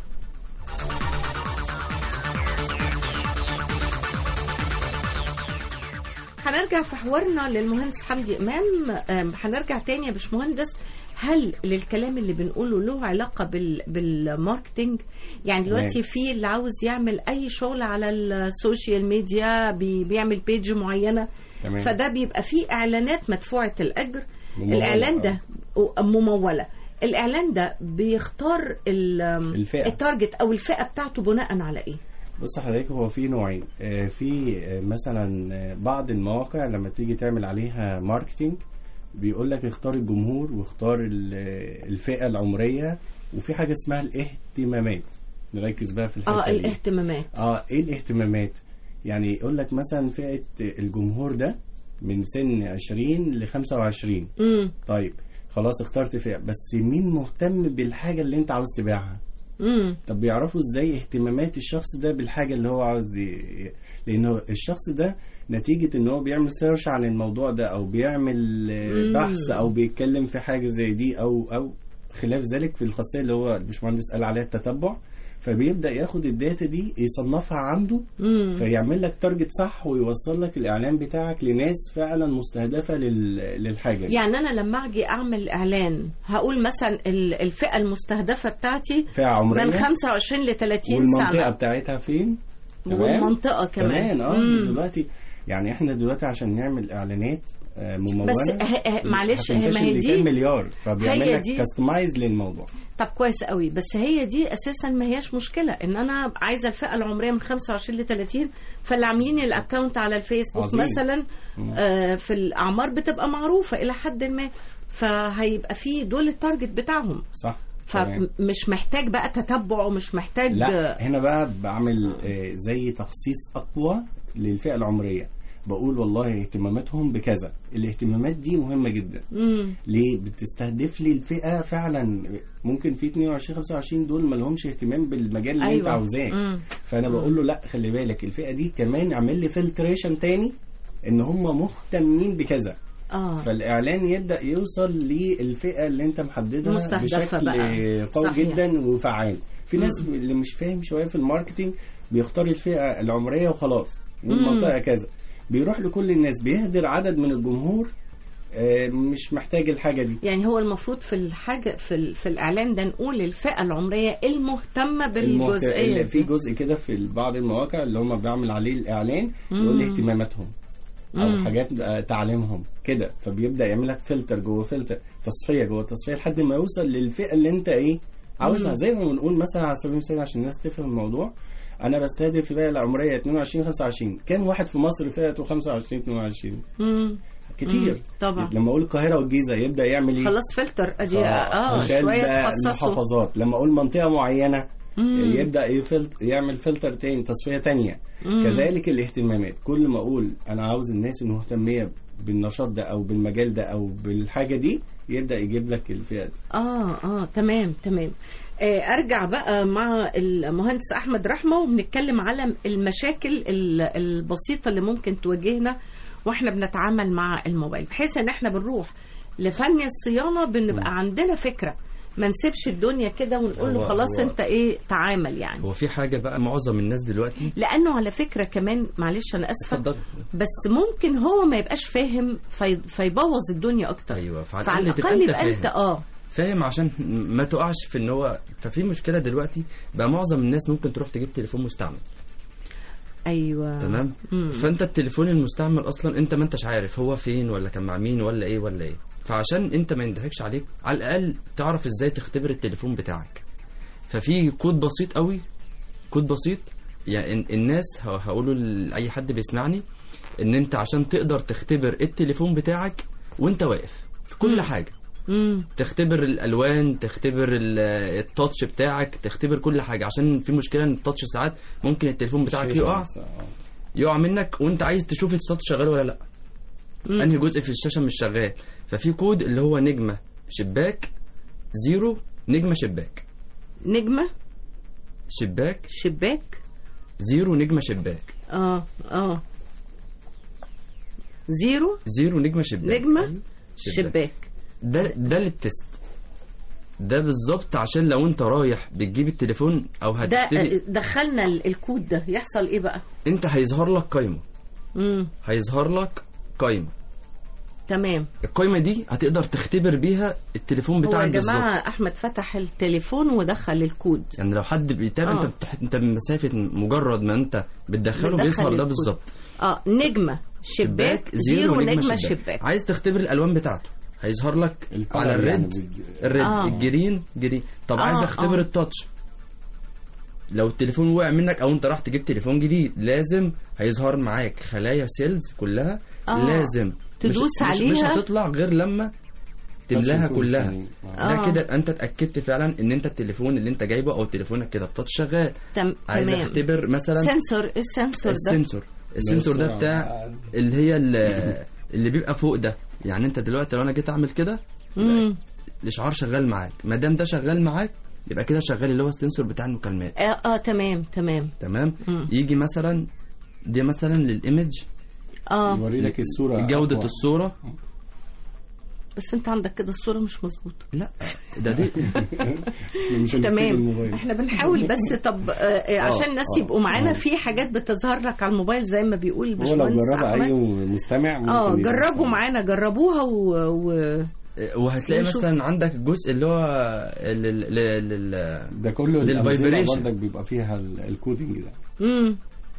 هنرجع في حوارنا للمهندس حمدي امام آم، هنرجع تاني يا باشمهندس هل للكلام اللي بنقوله له علاقه بال بالماركتينج يعني دلوقتي في اللي عاوز يعمل اي شغل على السوشيال ميديا بي بيعمل بيج معينه تمام فده بيبقى فيه اعلانات مدفوعه الاجر ممولة، الاعلان آه. ده مموله الاعلان ده بيختار ال- الفئة. التارجت او الفئه بتاعته بناء على ايه بص حضرتك هو في نوعين آه، في آه، مثلا آه، بعض المواقع لما تيجي تعمل عليها ماركتينج بيقول لك اختار الجمهور واختار ال- آه، الفئه العمريه وفي حاجه اسمها الاهتمامات نركز بقى في الحته اه دي. الاهتمامات اه ايه الاهتمامات يعني يقول لك مثلا فئه الجمهور ده من سن 20 ل 25 امم طيب خلاص اخترت فئه بس مين مهتم بالحاجه اللي انت عاوز تبيعها امم طب بيعرفوا ازاي اهتمامات الشخص ده بالحاجه اللي هو عاوز ي... لانه الشخص ده نتيجه ان هو بيعمل سيرش عن الموضوع ده او بيعمل آه، مم. بحث او بيتكلم في حاجه زي دي او او خلاف ذلك في الخاصيه اللي هو الباشمهندس قال عليها التتبع فبيبدا ياخد الداتا دي يصنفها عنده امم فيعمل لك تارجت صح ويوصل لك الاعلان بتاعك لناس فعلا مستهدفه لل... للحاجه دي يعني انا لما اجي اعمل اعلان هقول مثلا ال- الفئه المستهدفه بتاعتي فئه عمريه من 25 ل 30 والمنطقه سنه بتاعتها فين تمام؟ والمنطقه كمان كمان اه مم. دلوقتي يعني احنا دلوقتي عشان نعمل اعلانات آه، مموله بس ه- ه- معلش هي- ما هتنتشر هي لكام دي مليار فبيعمل هي لك دي- كاستمايز للموضوع طب كويس قوي بس هي دي اساسا ما هياش مشكله ان انا عايزه الفئه العمريه من 25 ل 30 فاللي عاملين الاكونت على الفيسبوك عظيم. مثلا آه في الاعمار بتبقى معروفه الى حد ما فهيبقى في دول التارجت بتاعهم صح تمام. فمش محتاج بقى تتبع ومش محتاج لا هنا بقى بعمل آه، زي تخصيص اقوى للفئه العمريه بقول والله اهتماماتهم بكذا الاهتمامات دي مهمه جدا مم. ليه بتستهدف لي الفئه فعلا ممكن في 22 25 دول ما لهمش اهتمام بالمجال اللي انت أيوة. عاوزاه مم. فانا بقول له لا خلي بالك الفئه دي كمان اعمل لي فلتريشن تاني ان هم مهتمين بكذا اه فالاعلان يبدا يوصل للفئه اللي انت محددها مستهدفة بشكل بقى. قوي صحيح. جدا وفعال في ناس اللي مش فاهم شويه في الماركتينج بيختار الفئه العمريه وخلاص والمنطقه كذا بيروح لكل الناس بيهدر عدد من الجمهور آه، مش محتاج الحاجه دي يعني هو المفروض في الحاجه في, ال- في الاعلان ده نقول الفئه العمريه المهتمه المهت... بالجزئيه اللي في دي. جزء كده في بعض المواقع اللي هم بيعمل عليه الاعلان يقول لي مم. اهتماماتهم او مم. حاجات آه، تعليمهم كده فبيبدا يعمل لك فلتر جوه فلتر تصفيه جوه تصفيه لحد ما يوصل للفئه اللي انت ايه عاوزها زي ما بنقول مثلا على سبيل المثال عشان الناس تفهم الموضوع انا بستهدف الفئه العمريه 22 25 كام واحد في مصر فئته 25 22 مم. كتير مم. طبعا. لما اقول القاهره والجيزه يبدا يعمل ايه خلاص فلتر ادي اه عشان شويه ده تخصصوا المحافظات لما اقول منطقه معينه مم. يبدا يفلت يعمل فلتر تاني تصفيه تانية مم. كذلك الاهتمامات كل ما اقول انا عاوز الناس المهتميه بالنشاط ده او بالمجال ده او بالحاجه دي يبدا يجيب لك الفئه دي اه اه تمام تمام آه ارجع بقى مع المهندس احمد رحمه وبنتكلم على المشاكل ال- البسيطه اللي ممكن تواجهنا واحنا بنتعامل مع الموبايل بحيث ان احنا بنروح لفن الصيانه بنبقى عندنا فكره ما نسيبش الدنيا كده ونقول له هو- خلاص هو- انت ايه تعامل يعني هو في حاجه بقى معظم الناس دلوقتي لانه على فكره كمان معلش انا اسفه اتفضل بس ممكن هو ما يبقاش فاهم في فيبوظ الدنيا اكتر ايوه فعلى فعلى الأقل تبقى الاقل أنت يبقى انت فاهم. اه فاهم عشان ما تقعش في ان هو ففي مشكله دلوقتي بقى معظم الناس ممكن تروح تجيب تليفون مستعمل ايوه تمام مم. فانت التليفون المستعمل اصلا انت ما انتش عارف هو فين ولا كان مع مين ولا ايه ولا ايه فعشان انت ما ينضحكش عليك على الاقل تعرف ازاي تختبر التليفون بتاعك ففي كود بسيط قوي كود بسيط يعني ال- الناس ه- هقوله لاي حد بيسمعني ان انت عشان تقدر تختبر التليفون بتاعك وانت واقف في كل مم. حاجه مم. تختبر الالوان تختبر ال- التاتش بتاعك تختبر كل حاجه عشان في مشكله ان التاتش ساعات ممكن التليفون بتاعك الشاشة يقع بس، آه. يقع منك وانت عايز تشوف التاتش شغال ولا لا انهي جزء في الشاشه مش شغال ففي كود اللي هو نجمه شباك زيرو نجمه شباك نجمه شباك شباك زيرو نجمه شباك اه اه زيرو زيرو نجمه شباك نجمة أيوة. شباك ده ده للتست ده بالظبط عشان لو انت رايح بتجيب التليفون او ده هتشتري آه، دخلنا ال- الكود ده يحصل ايه بقى انت هيظهر لك قايمه امم هيظهر لك قايمه تمام القايمه دي هتقدر تختبر بيها التليفون هو يا بتاعك جماعه بالظبط احمد فتح التليفون ودخل الكود يعني لو حد بيتابع آه. انت بتح... انت بمسافه مجرد ما انت بتدخله بتدخل بيظهر ده الكود. بالظبط اه نجمه شباك زيرو نجمه شباك عايز تختبر الالوان بتاعته هيظهر لك الكلر على يعني الريد بيد- الريد آه. الجرين جرين طب آه، عايز اختبر آه. التاتش لو التليفون وقع منك او انت راح تجيب تليفون جديد لازم هيظهر معاك خلايا سيلز كلها آه. لازم تدوس مش مش, مش عليها. هتطلع غير لما تملاها يكون كلها سليم. آه. ده آه. كده انت اتاكدت فعلا ان انت التليفون اللي انت جايبه او تليفونك كده التاتش شغال تم... عايز تمام اختبر مثلا سنسور إيه السنسور ده السنسور السنسور ده السرعة. بتاع اللي هي ال- اللي بيبقى فوق ده يعني انت دلوقتي لو انا جيت اعمل كده امم الاشعار شغال معاك ما دام ده شغال معاك يبقى كده شغال اللي هو السنسور بتاع المكالمات آه, اه تمام تمام تمام مم. يجي مثلا دي مثلا للايمج اه يوري لك الصوره جودة أقوى. الصورة بس انت عندك كده الصوره مش مظبوطه لا ده دي مش هنفتكر تمام الموبايل. احنا بنحاول بس طب آه آه عشان الناس آه، يبقوا معانا آه. في حاجات بتظهر لك على الموبايل زي ما بيقول هو لو الباشمهندس جربها احمد اي مستمع ممكن اه يبقى جربوا مستمع. معانا جربوها و... و... وهتلاقي ونشوف. مثلا عندك الجزء اللي هو ال- ال- ال- ال- ده كله للفايبريشن. الأمثلة برضك بيبقى فيها ال- الكودينج ده مم.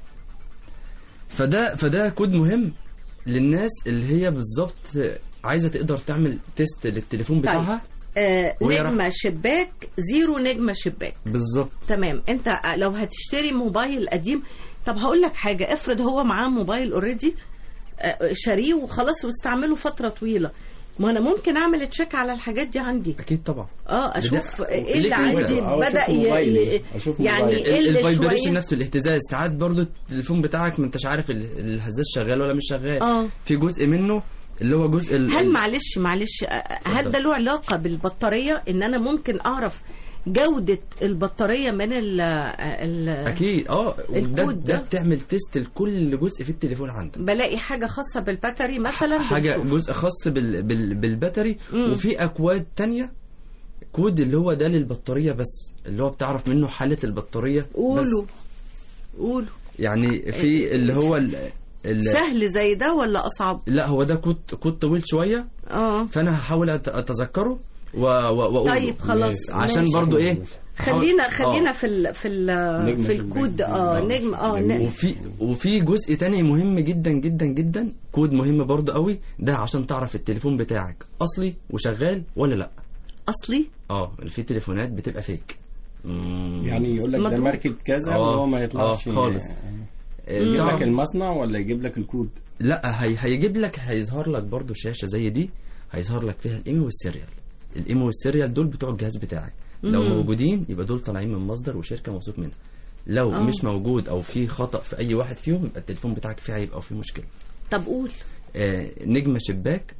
فده فده كود مهم للناس اللي هي بالظبط عايزه تقدر تعمل تيست للتليفون بتاعها آه وهي راح- نجمه شباك زيرو نجمه شباك بالظبط تمام انت لو هتشتري موبايل قديم طب هقول لك حاجه افرض هو معاه موبايل اوريدي شاريه وخلاص واستعمله فتره طويله ما انا ممكن اعمل تشيك على الحاجات دي عندي اكيد طبعا اه اشوف ده- ايه اللي ليك عندي أو أشوف بدا ي... موبايلي. ي- أشوف يعني موبايلي. ايه اللي الفايبريشن شويه نفسه الاهتزاز ساعات برضو التليفون بتاعك ما انتش عارف ال- الهزاز شغال ولا مش شغال اه في جزء منه اللي هو جزء ال- هل ال- معلش معلش آه، هل ده له علاقه بالبطاريه ان انا ممكن اعرف جوده البطاريه من ال ال اكيد اه وده الكود ده ده. بتعمل تيست لكل جزء في التليفون عندك بلاقي حاجه خاصه بالباتري مثلا حاجه بنشوف. جزء خاص بال بال بالباتري مم. وفي اكواد تانية كود اللي هو ده للبطاريه بس اللي هو بتعرف منه حاله البطاريه بس قولوا قولوا يعني في اللي هو ال ال سهل زي ده ولا اصعب لا هو ده كود كود طويل شويه اه فانا هحاول أت- اتذكره و- و- واقوله طيب خلاص عشان ماشي. برضو ايه خلينا آه. خلينا في ال في ال نجم في شباك. الكود اه آه. نجم اه جميل. ن- وفي وفي جزء تاني مهم جدا جدا جدا كود مهم برضه قوي ده عشان تعرف التليفون بتاعك اصلي وشغال ولا لا اصلي اه في تليفونات بتبقى فيك مم. يعني يقول لك ده مضروب. ماركة كذا آه. وهو ما يطلعش آه، خالص. آه، يجيب تعرف- لك المصنع ولا يجيب لك الكود لا هي هيجيب لك هيظهر لك برضو شاشه زي دي هيظهر لك فيها الايمي والسيريال الايمي والسيريال دول بتوع الجهاز بتاعك لو مم. موجودين يبقى دول طالعين من مصدر وشركه موثوق منها لو آه. مش موجود او في خطا في اي واحد فيهم يبقى التليفون بتاعك فيه عيب او فيه مشكله طب قول آه نجمه شباك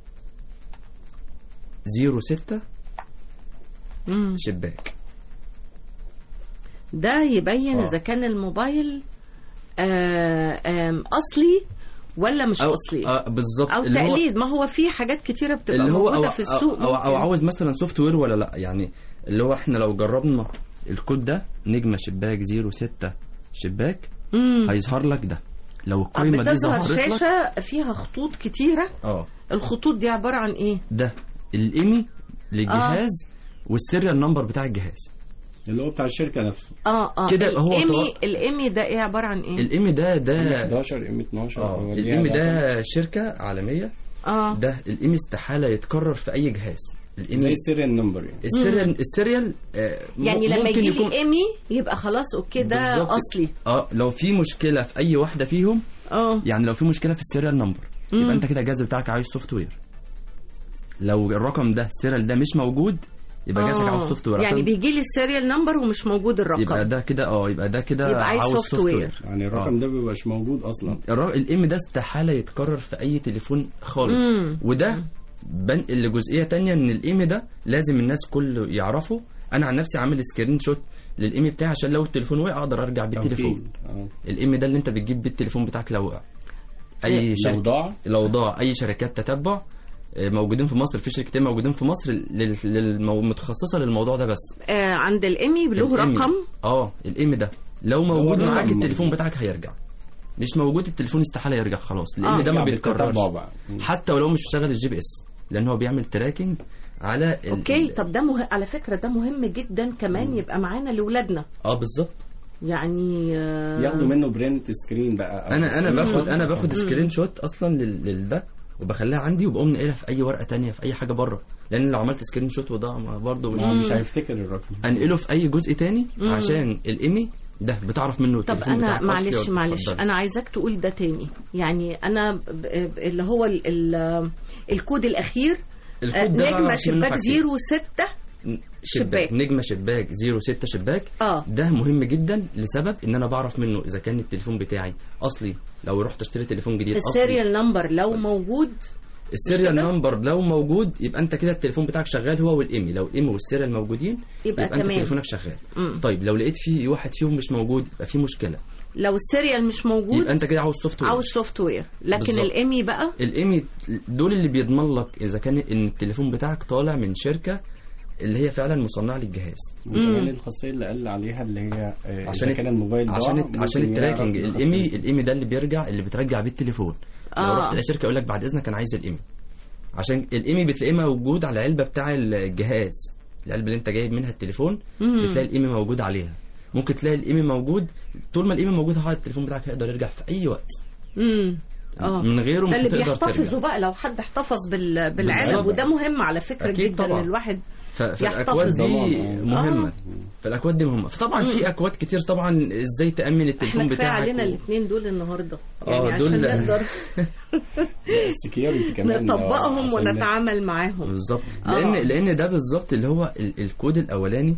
06 مم. شباك ده يبين آه. اذا كان الموبايل آه آم، اصلي ولا مش او اصلي آه بالظبط او اللي هو- تقليد ما هو في حاجات كتيره بتبقى اللي هو موجوده أو, في السوق أو, أو, أو ممكن. عاوز مثلا سوفت وير ولا لا يعني اللي هو احنا لو جربنا الكود ده نجمه شباك 06 شباك مم. هيظهر لك ده لو آه، القائمه دي بتظهر ظهرت لك شاشه فيها خطوط كتيره اه الخطوط دي عباره عن ايه ده الايمي للجهاز والسيريال نمبر بتاع الجهاز اللي هو بتاع الشركة نفسه اه اه كده يبقى هو الايمي طبق- الايمي ده ايه عباره عن ايه الايمي ده ده 11 ام 12 اه هو ليه الايمي علاقة. ده شركه عالميه اه ده الايمي استحاله يتكرر في اي جهاز زي الايمي السيريال نمبر يعني السيريال السيريال آه، يعني م- لما ممكن يجي يكون لي ايمي يبقى خلاص اوكي ده بالظبط. اصلي اه لو في مشكله في اي واحده فيهم اه يعني لو في مشكله في السيريال نمبر مم. يبقى انت كده الجهاز بتاعك عايز سوفت وير لو الرقم ده السيريال ده مش موجود يبقى جهازك عاوز سوفت وير يعني عشان بيجي لي السيريال نمبر ومش موجود الرقم يبقى ده كده اه يبقى ده كده يبقى عايز عاوز سوفت سوفت وير. وير يعني الرقم ده بيبقاش موجود اصلا الر- الام ده استحاله يتكرر في اي تليفون خالص مم. وده بنقل لجزئيه تانية ان الام ده لازم الناس كله يعرفه انا عن نفسي عامل سكرين شوت للام بتاعي عشان لو التليفون وقع اقدر ارجع بيه التليفون توكيل. آه. الام ده اللي انت بتجيب بيه التليفون بتاعك لو وقع اي لو شركه ضاع لو ضاع اي شركات تتبع آه، موجودين في مصر في شركتين موجودين في مصر لل- للمو- متخصصه للموضوع ده بس آه عند الايمي له الإيمي. رقم اه الايم ده لو موجود الرقم معاك موجود. التليفون بتاعك هيرجع مش موجود التليفون استحاله يرجع خلاص آه. الايم ده ما يعني بيتكررش بالتتبع بقى. مم. حتى ولو مش مشغل الجي بي اس لان هو بيعمل تراكنج على ال- اوكي ال- طب ده مه... على فكره ده مهم جدا كمان يبقى معانا لاولادنا اه بالظبط يعني آه ياخدوا منه برنت سكرين بقى أو انا انا سكرين باخد شوت. انا باخد سكرين شوت اصلا لل- للده وبخليها عندي وبقوم نقلها في اي ورقه تانية في اي حاجه بره لان لو عملت سكرين شوت وضاع ما برضه مش ما هو مش هيفتكر الرقم انقله في اي جزء تاني عشان الايمي ده بتعرف منه طب التليفون انا بتاعك معلش أصلي ولا- معلش اتفضل. انا عايزاك تقول ده تاني يعني انا ب... ب... اللي هو ال... ال... الكود الاخير آه، الكود ده نجمه بعرف منه شباك حاجتين. زيرو ستة شباك. شباك نجمه شباك 06 شباك اه ده مهم جدا لسبب ان انا بعرف منه اذا كان التليفون بتاعي اصلي لو رحت اشتري تليفون جديد اصلي السيريال نمبر لو موجود السيريال كده؟ نمبر لو موجود يبقى انت كده التليفون بتاعك شغال هو والايمي لو الايمي والسيريال موجودين يبقى يبقى انت تمام. تليفونك شغال مم. طيب لو لقيت فيه واحد فيهم مش موجود يبقى في مشكله لو السيريال مش موجود يبقى انت كده عاوز سوفت وير عاوز سوفت وير لكن بالظبط. الايمي بقى الايمي دول اللي بيضمن لك اذا كان ان التليفون بتاعك طالع من شركه اللي هي فعلا مصنعه للجهاز وكمان الخاصيه اللي قال عليها اللي هي آه، عشان اذا كان الموبايل ضاع عشان ممكن عشان يعرف التراكنج الخاصية. الايمي الايمي ده اللي بيرجع اللي بترجع بيه التليفون لو آه. رحت لشركه يقول لك بعد اذنك انا عايز الايمي عشان الايمي بتلاقيه موجود على العلبه بتاع الجهاز العلبه اللي انت جايب منها التليفون مم. بتلاقي الايمي موجود عليها ممكن تلاقي الايمي موجود طول ما الايمي موجود هو التليفون بتاعك هيقدر يرجع في اي وقت امم اه من غيره مش ده اللي هتقدر بيحتفظوا ترجع بقى لو حد احتفظ بال... بالعلب بالظبط. وده مهم على فكره أكيد جدا طبعا. الواحد ف- فالاكواد يحتفظ. دي طبعاً. مهمه آه. فالاكواد دي مهمه فطبعا في اكواد كتير طبعا ازاي تامن التليفون احنا كفايه بتاعك علينا و- الاثنين دول النهارده آه، يعني عشان دول- نقدر السكيورتي كمان آه، نطبقهم عشان ونتعامل معاهم بالظبط آه. لان لان ده بالظبط اللي هو ال- الكود الاولاني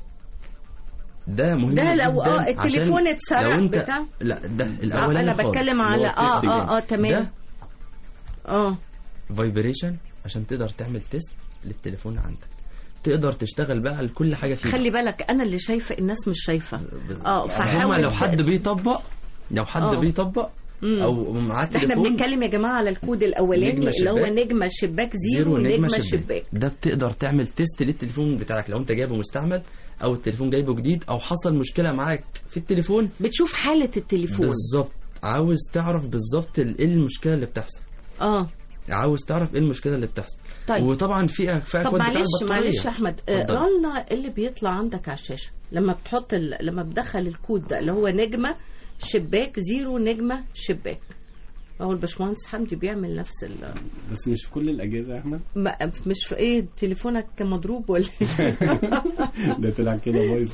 ده مهم ده لو جداً اه عشان التليفون اتسرق لو انت بتاع لا ده آه الاولاني انا بتكلم على اللي هو اه التست اه اه تمام ده اه فايبريشن عشان تقدر تعمل تيست للتليفون عندك تقدر تشتغل بقى لكل حاجه فيه خلي بالك انا اللي شايفه الناس مش شايفه اه هما فحاول لو حد بيطبق لو حد آه. بيطبق مم. او معاه ده احنا تليفون بنتكلم يا جماعه على الكود الاولاني نجمة اللي هو شباك. نجمه شباك زيرو نجمه شباك ده بتقدر تعمل تيست للتليفون بتاعك لو انت جايبه مستعمل او التليفون جايبه جديد او حصل مشكله معاك في التليفون بتشوف حاله التليفون بالظبط عاوز تعرف بالظبط ال- ايه المشكله اللي بتحصل اه عاوز تعرف ايه المشكله اللي بتحصل طيب. وطبعا في في طب اكواد بتاع معلش البطارية. معلش يا احمد آه، اتفضل. رنا اللي بيطلع عندك على الشاشه لما بتحط ال... لما بتدخل الكود ده اللي هو نجمه شباك زيرو نجمه شباك هو الباشمهندس حمدي بيعمل نفس ال بس مش في كل الاجهزه يا احمد ما- مش في ايه تليفونك مضروب ولا إيه؟ ده طلع كده بايظ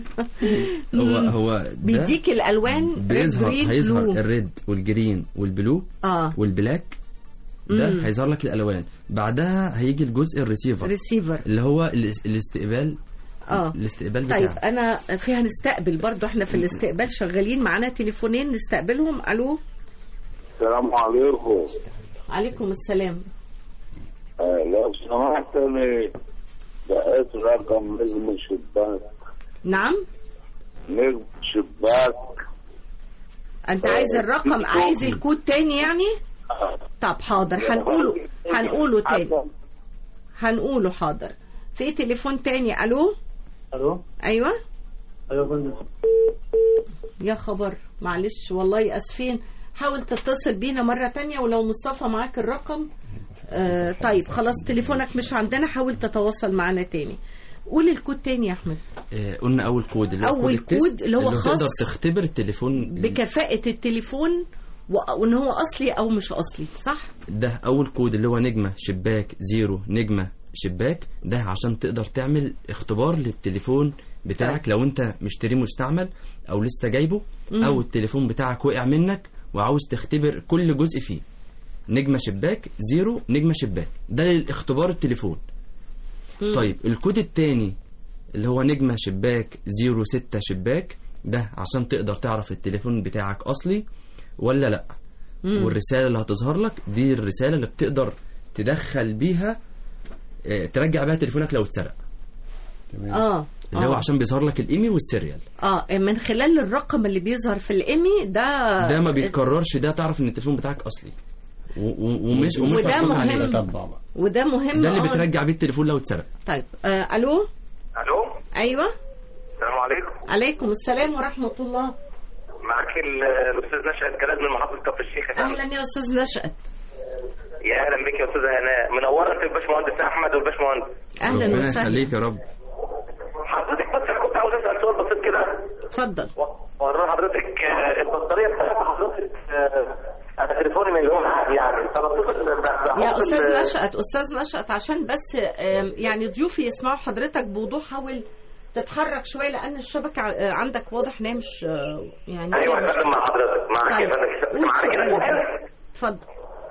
هو هو ده بيديك الالوان بيظهر ريد جرين هيظهر بلو الريد والجرين والبلو اه والبلاك ده هيظهر لك الالوان بعدها هيجي الجزء الريسيفر ريسيفر اللي هو الاس- الاستقبال اه الاستقبال طيب بتاعه انا فيها نستقبل برضو احنا في الاستقبال شغالين معانا تليفونين نستقبلهم الو السلام عليكم عليكم السلام آه، لو سمحت انا لقيت رقم نجم شباك نعم نجم شباك انت عايز الرقم عايز الكود تاني يعني طب حاضر هنقوله هنقوله تاني هنقوله حاضر في تليفون تاني الو الو ايوه ايوه يا فندم يا خبر معلش والله اسفين حاول تتصل بينا مرة تانية ولو مصطفى معاك الرقم آه طيب خلاص تليفونك مش عندنا حاول تتواصل معنا تاني قول الكود تاني يا احمد آه، قلنا اول كود اللي هو أول التيست، كود اللي هو خاص تقدر تختبر التليفون بكفاءة التليفون و- وان هو اصلي او مش اصلي صح ده اول كود اللي هو نجمه شباك زيرو نجمه شباك ده عشان تقدر تعمل اختبار للتليفون بتاعك لو انت مشتريه مستعمل او لسه جايبه او التليفون بتاعك وقع منك وعاوز تختبر كل جزء فيه نجمه شباك زيرو نجمه شباك ده للاختبار التليفون طيب الكود التاني اللي هو نجمه شباك زيرو ستة شباك ده عشان تقدر تعرف التليفون بتاعك اصلي ولا لا والرساله اللي هتظهر لك دي الرساله اللي بتقدر تدخل بيها آه، ترجع بيها تليفونك لو اتسرق تمام اه اللي هو آه. عشان بيظهر لك الايميل والسيريال اه من خلال الرقم اللي بيظهر في الايمي ده ده ما بيتكررش ده تعرف ان التليفون بتاعك اصلي و- و- ومش ومش وده فرحان مهم. عليه تتبع بقى وده مهم ده اللي آه. بترجع بيه التليفون لو اتسرق طيب آه الو الو ايوه السلام عليكم عليكم السلام ورحمه الله معاك ال- الاستاذ نشأت جلال من محافظه كفر الشيخ يا فندم. اهلا يا استاذ نشأت يا اهلا بك يا استاذ هناء منوره انت الباشمهندس احمد والباشمهندس اهلا ربنا وسهلا يخليك يا رب حضرتك بس انا كنت عاوز اسال سؤال بسيط كده اتفضل ورا حضرتك آه، البطاريه بتاعت حضرتك آه، انا تليفوني من يوم عادي يعني فبتصل ب- يا بحط استاذ ال- نشأت استاذ نشأت عشان بس آم، يعني ضيوفي يسمعوا حضرتك بوضوح حاول تتحرك شويه لان الشبكه ع- عندك واضح ان هي مش آه، يعني ايوه يا مش- فندم مع حضرتك معاك طيب يا فندم قول معاك كده سؤالك اتفضل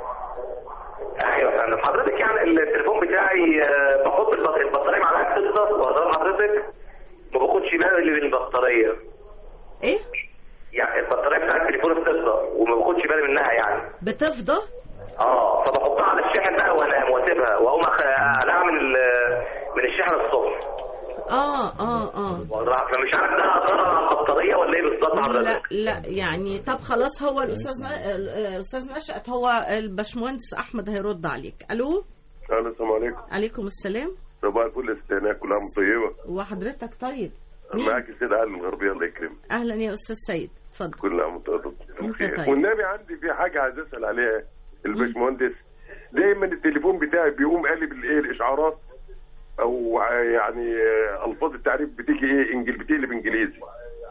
ايوه يا فندم حضرتك يعني التليفون بتاعي آه، بحط البط- البطاريه معاها بتفضى وأظهر حضرتك ما باخدش بالي من البطاريه ايه يعني البطاريه بتاعت التليفون بتفضى وما باخدش بالي منها يعني بتفضى اه فبحطها على الشاحن بقى وانام واسيبها واقوم أخ- اقلعها من ال- من الشاحن الصبح اه اه اه فمش عارف ده اثر على البطاريه ولا ايه بالظبط لا حضرتك لا يعني طب خلاص هو الاستاذ ن- الاستاذ نشأت هو الباشمهندس احمد هيرد عليك الو السلام عليكم عليكم السلام صباح الفل استهناء كل عام طيبة وحضرتك طيب مين؟ معاك السيد علي الغربية الله يكرمك اهلا يا استاذ سيد اتفضل كل عام وانت انت بخير طيب. والنبي عندي في حاجة عايز اسأل عليها الباشمهندس دايما التليفون بتاعي بيقوم قالب الايه الاشعارات او يعني آه، الفاظ التعريف بتيجي ايه انجل بتقلب انجليزي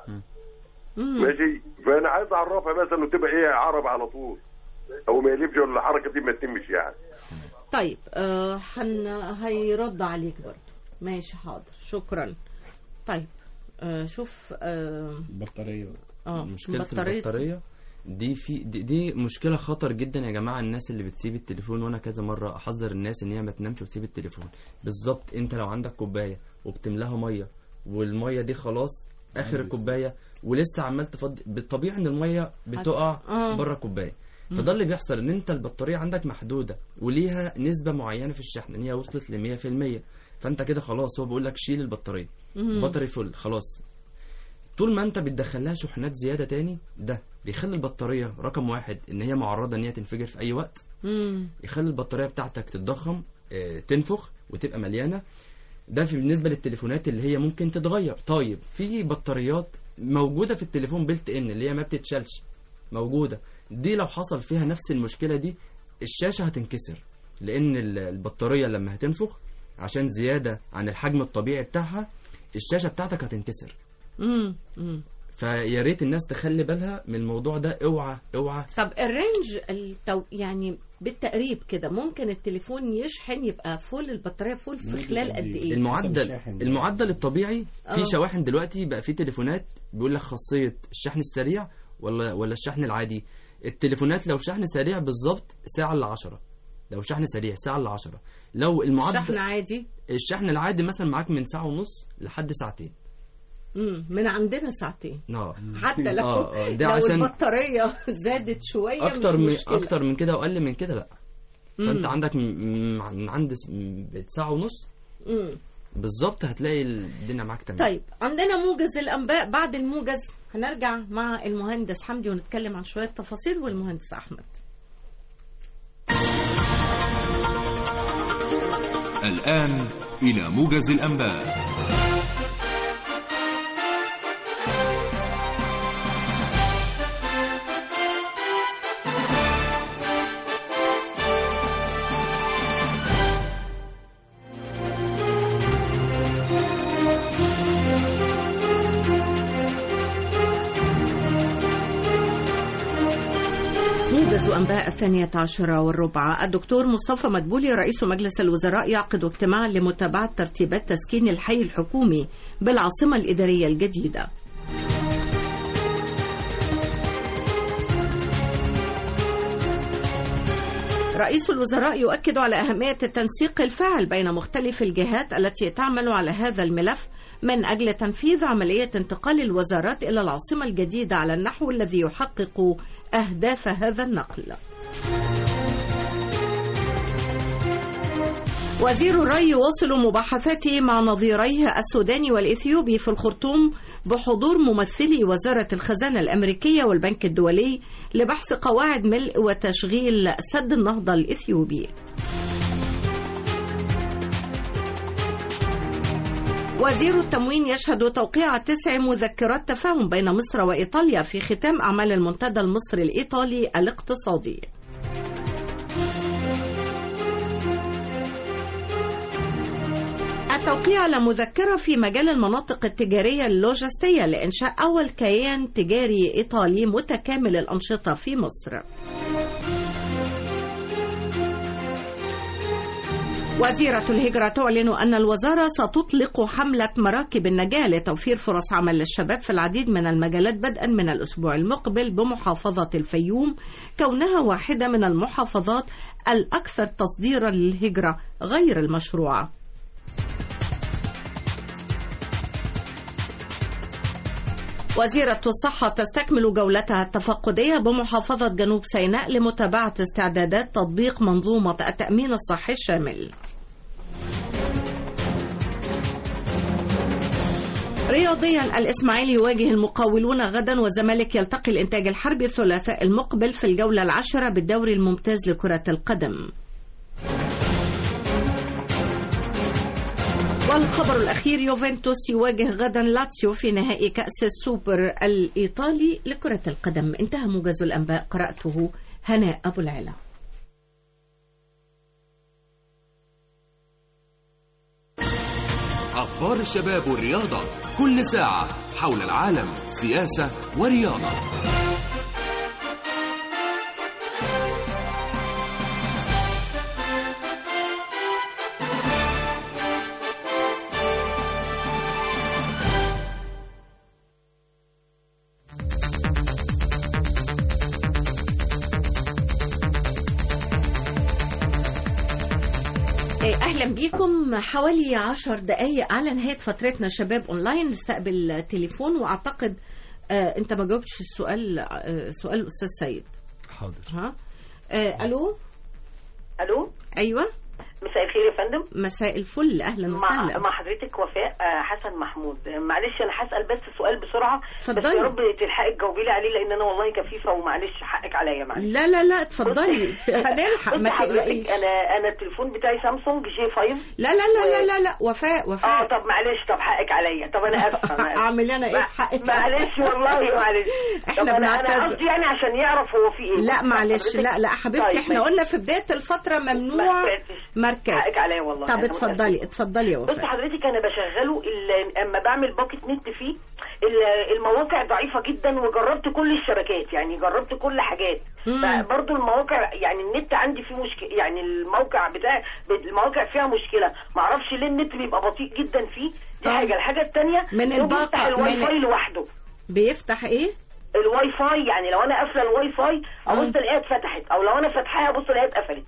مم. ماشي فانا عايز اعرفها مثلا وتبقى ايه عربي على طول او ما يقلبش ولا الحركه دي ما تتمش يعني طيب آه حن هيرد عليك برضو ماشي حاضر شكرا طيب آه شوف اه, البطاريه آه مشكله بطارية- البطاريه دي في دي, دي مشكله خطر جدا يا جماعه الناس اللي بتسيب التليفون وانا كذا مره احذر الناس ان هي ما تنامش وتسيب التليفون بالظبط انت لو عندك كوبايه وبتملاها ميه والميه دي خلاص اخر الكوبايه ولسه عمال تفضي بالطبيعي ان الميه بتقع آه. بره الكوبايه فده اللي بيحصل ان انت البطاريه عندك محدوده وليها نسبه معينه في الشحن ان هي وصلت ل 100% فانت كده خلاص هو بيقول لك شيل البطاريه بطاري فل خلاص طول ما انت بتدخل لها شحنات زياده تاني ده بيخلي البطاريه رقم واحد ان هي معرضه ان هي تنفجر في اي وقت مم. يخلي البطاريه بتاعتك تتضخم آه، تنفخ وتبقى مليانه ده في بالنسبه للتليفونات اللي هي ممكن تتغير طيب في بطاريات موجوده في التليفون بيلت ان اللي هي ما بتتشالش موجوده دي لو حصل فيها نفس المشكله دي الشاشه هتنكسر لان ال- البطاريه لما هتنفخ عشان زياده عن الحجم الطبيعي بتاعها الشاشه بتاعتك هتنكسر امم امم فيا ريت الناس تخلي بالها من الموضوع ده اوعى اوعى طب الرينج التو... يعني بالتقريب كده ممكن التليفون يشحن يبقى فول البطاريه فول في مدة خلال قد قد إيه؟ ايه المعدل الشاحن. المعدل الطبيعي في آه. شواحن دلوقتي بقى في تليفونات بيقول لك خاصيه الشحن السريع ولا ولا الشحن العادي التليفونات لو شحن سريع بالظبط ساعه الا 10 لو شحن سريع ساعه الا 10 لو المعدل شحن عادي الشحن العادي مثلا معاك من ساعه ونص لحد ساعتين امم من عندنا ساعتين اه حتى لو آه، آه، ده لو عشان- البطاريه زادت شويه اكتر مش من مشكلة. اكتر من كده واقل من كده لا فانت مم. عندك م- م- من عند س- م- ساعه ونص مم. بالظبط هتلاقي الدنيا معاك تمام طيب عندنا موجز الانباء بعد الموجز هنرجع مع المهندس حمدي ونتكلم عن شويه تفاصيل والمهندس احمد الآن إلى موجز الأنباء موجز أنباء الثانية عشرة والربع الدكتور مصطفى مدبولي رئيس مجلس الوزراء يعقد اجتماعا لمتابعة ترتيبات تسكين الحي الحكومي بالعاصمة الإدارية الجديدة رئيس الوزراء يؤكد على أهمية التنسيق الفاعل بين مختلف الجهات التي تعمل على هذا الملف من أجل تنفيذ عملية انتقال الوزارات إلى العاصمة الجديدة على النحو الذي يحقق أهداف هذا النقل. وزير الري يواصل مباحثاته مع نظيريه السوداني والإثيوبي في الخرطوم بحضور ممثلي وزارة الخزانة الأمريكية والبنك الدولي لبحث قواعد ملء وتشغيل سد النهضة الإثيوبي. وزير التموين يشهد توقيع تسع مذكرات تفاهم بين مصر وإيطاليا في ختام أعمال المنتدى المصري الإيطالي الاقتصادي. التوقيع على مذكرة في مجال المناطق التجارية اللوجستية لإنشاء أول كيان تجاري إيطالي متكامل الأنشطة في مصر. وزيرة الهجرة تعلن أن الوزارة ستطلق حملة مراكب النجاة لتوفير فرص عمل للشباب في العديد من المجالات بدءا من الأسبوع المقبل بمحافظة الفيوم كونها واحدة من المحافظات الأكثر تصديرا للهجرة غير المشروعة. وزيرة الصحة تستكمل جولتها التفقدية بمحافظة جنوب سيناء لمتابعة استعدادات تطبيق منظومة التأمين الصحي الشامل. رياضيا الإسماعيلي يواجه المقاولون غدا والزمالك يلتقي الإنتاج الحربي الثلاثاء المقبل في الجولة العاشرة بالدوري الممتاز لكرة القدم. والخبر الأخير يوفنتوس يواجه غدا لاتسيو في نهائي كأس السوبر الإيطالي لكرة القدم انتهى موجز الأنباء قرأته هناء أبو العلا أخبار الشباب والرياضة كل ساعة حول العالم سياسة ورياضة إيه، أهلا بيكم حوالي عشر دقايق على نهاية فترتنا شباب أونلاين نستقبل تليفون وأعتقد آه أنت ما جاوبتش السؤال آه سؤال الأستاذ سيد حاضر ها آه ألو الو أيوة مساء الخير يا فندم مساء الفل اهلا مع, وسهلا مع حضرتك وفاء آه، حسن محمود آه، معلش انا هسال بس سؤال بسرعه بس اتفضلي. يا رب تلحقي تجاوبي لي عليه لان انا والله كفيفه ومعلش حقك عليا معلش لا لا لا اتفضلي هنلحق بصي ما حضرتك تقلقيش انا انا التليفون بتاعي سامسونج جي 5 لا لا لا لا لا لا وفاء اه وفاء طب معلش طب حقك عليا طب انا اسفه أنا آسفة. اعمل انا ايه مع- حقك معلش والله معلش احنا طب انا انا بنعتذر. قصدي يعني عشان يعرف هو في ايه لا بصي معلش حضرتك- لا لا حبيبتي طيب، احنا ماشي. قلنا في بدايه الفتره ممنوع ما سمعتش. مركز حقك عليا والله طب أنا اتفضلي اتفضلي يا بص وفاء حضرتك انا بشغله ال- اما بعمل باكت نت فيه ال- المواقع ضعيفه جدا وجربت كل الشبكات يعني جربت كل حاجات مم. برضو المواقع يعني النت عندي فيه مشكله يعني الموقع بتاع المواقع فيها مشكله معرفش ليه النت بيبقى بطيء جدا فيه دي آه. حاجه الحاجه الثانيه من الباقة- الواي من- فاي لوحده بيفتح ايه الواي فاي يعني لو انا قافله الواي فاي ابص آه. الاقيها اتفتحت او لو انا فاتحاها ابص الاقيها اتقفلت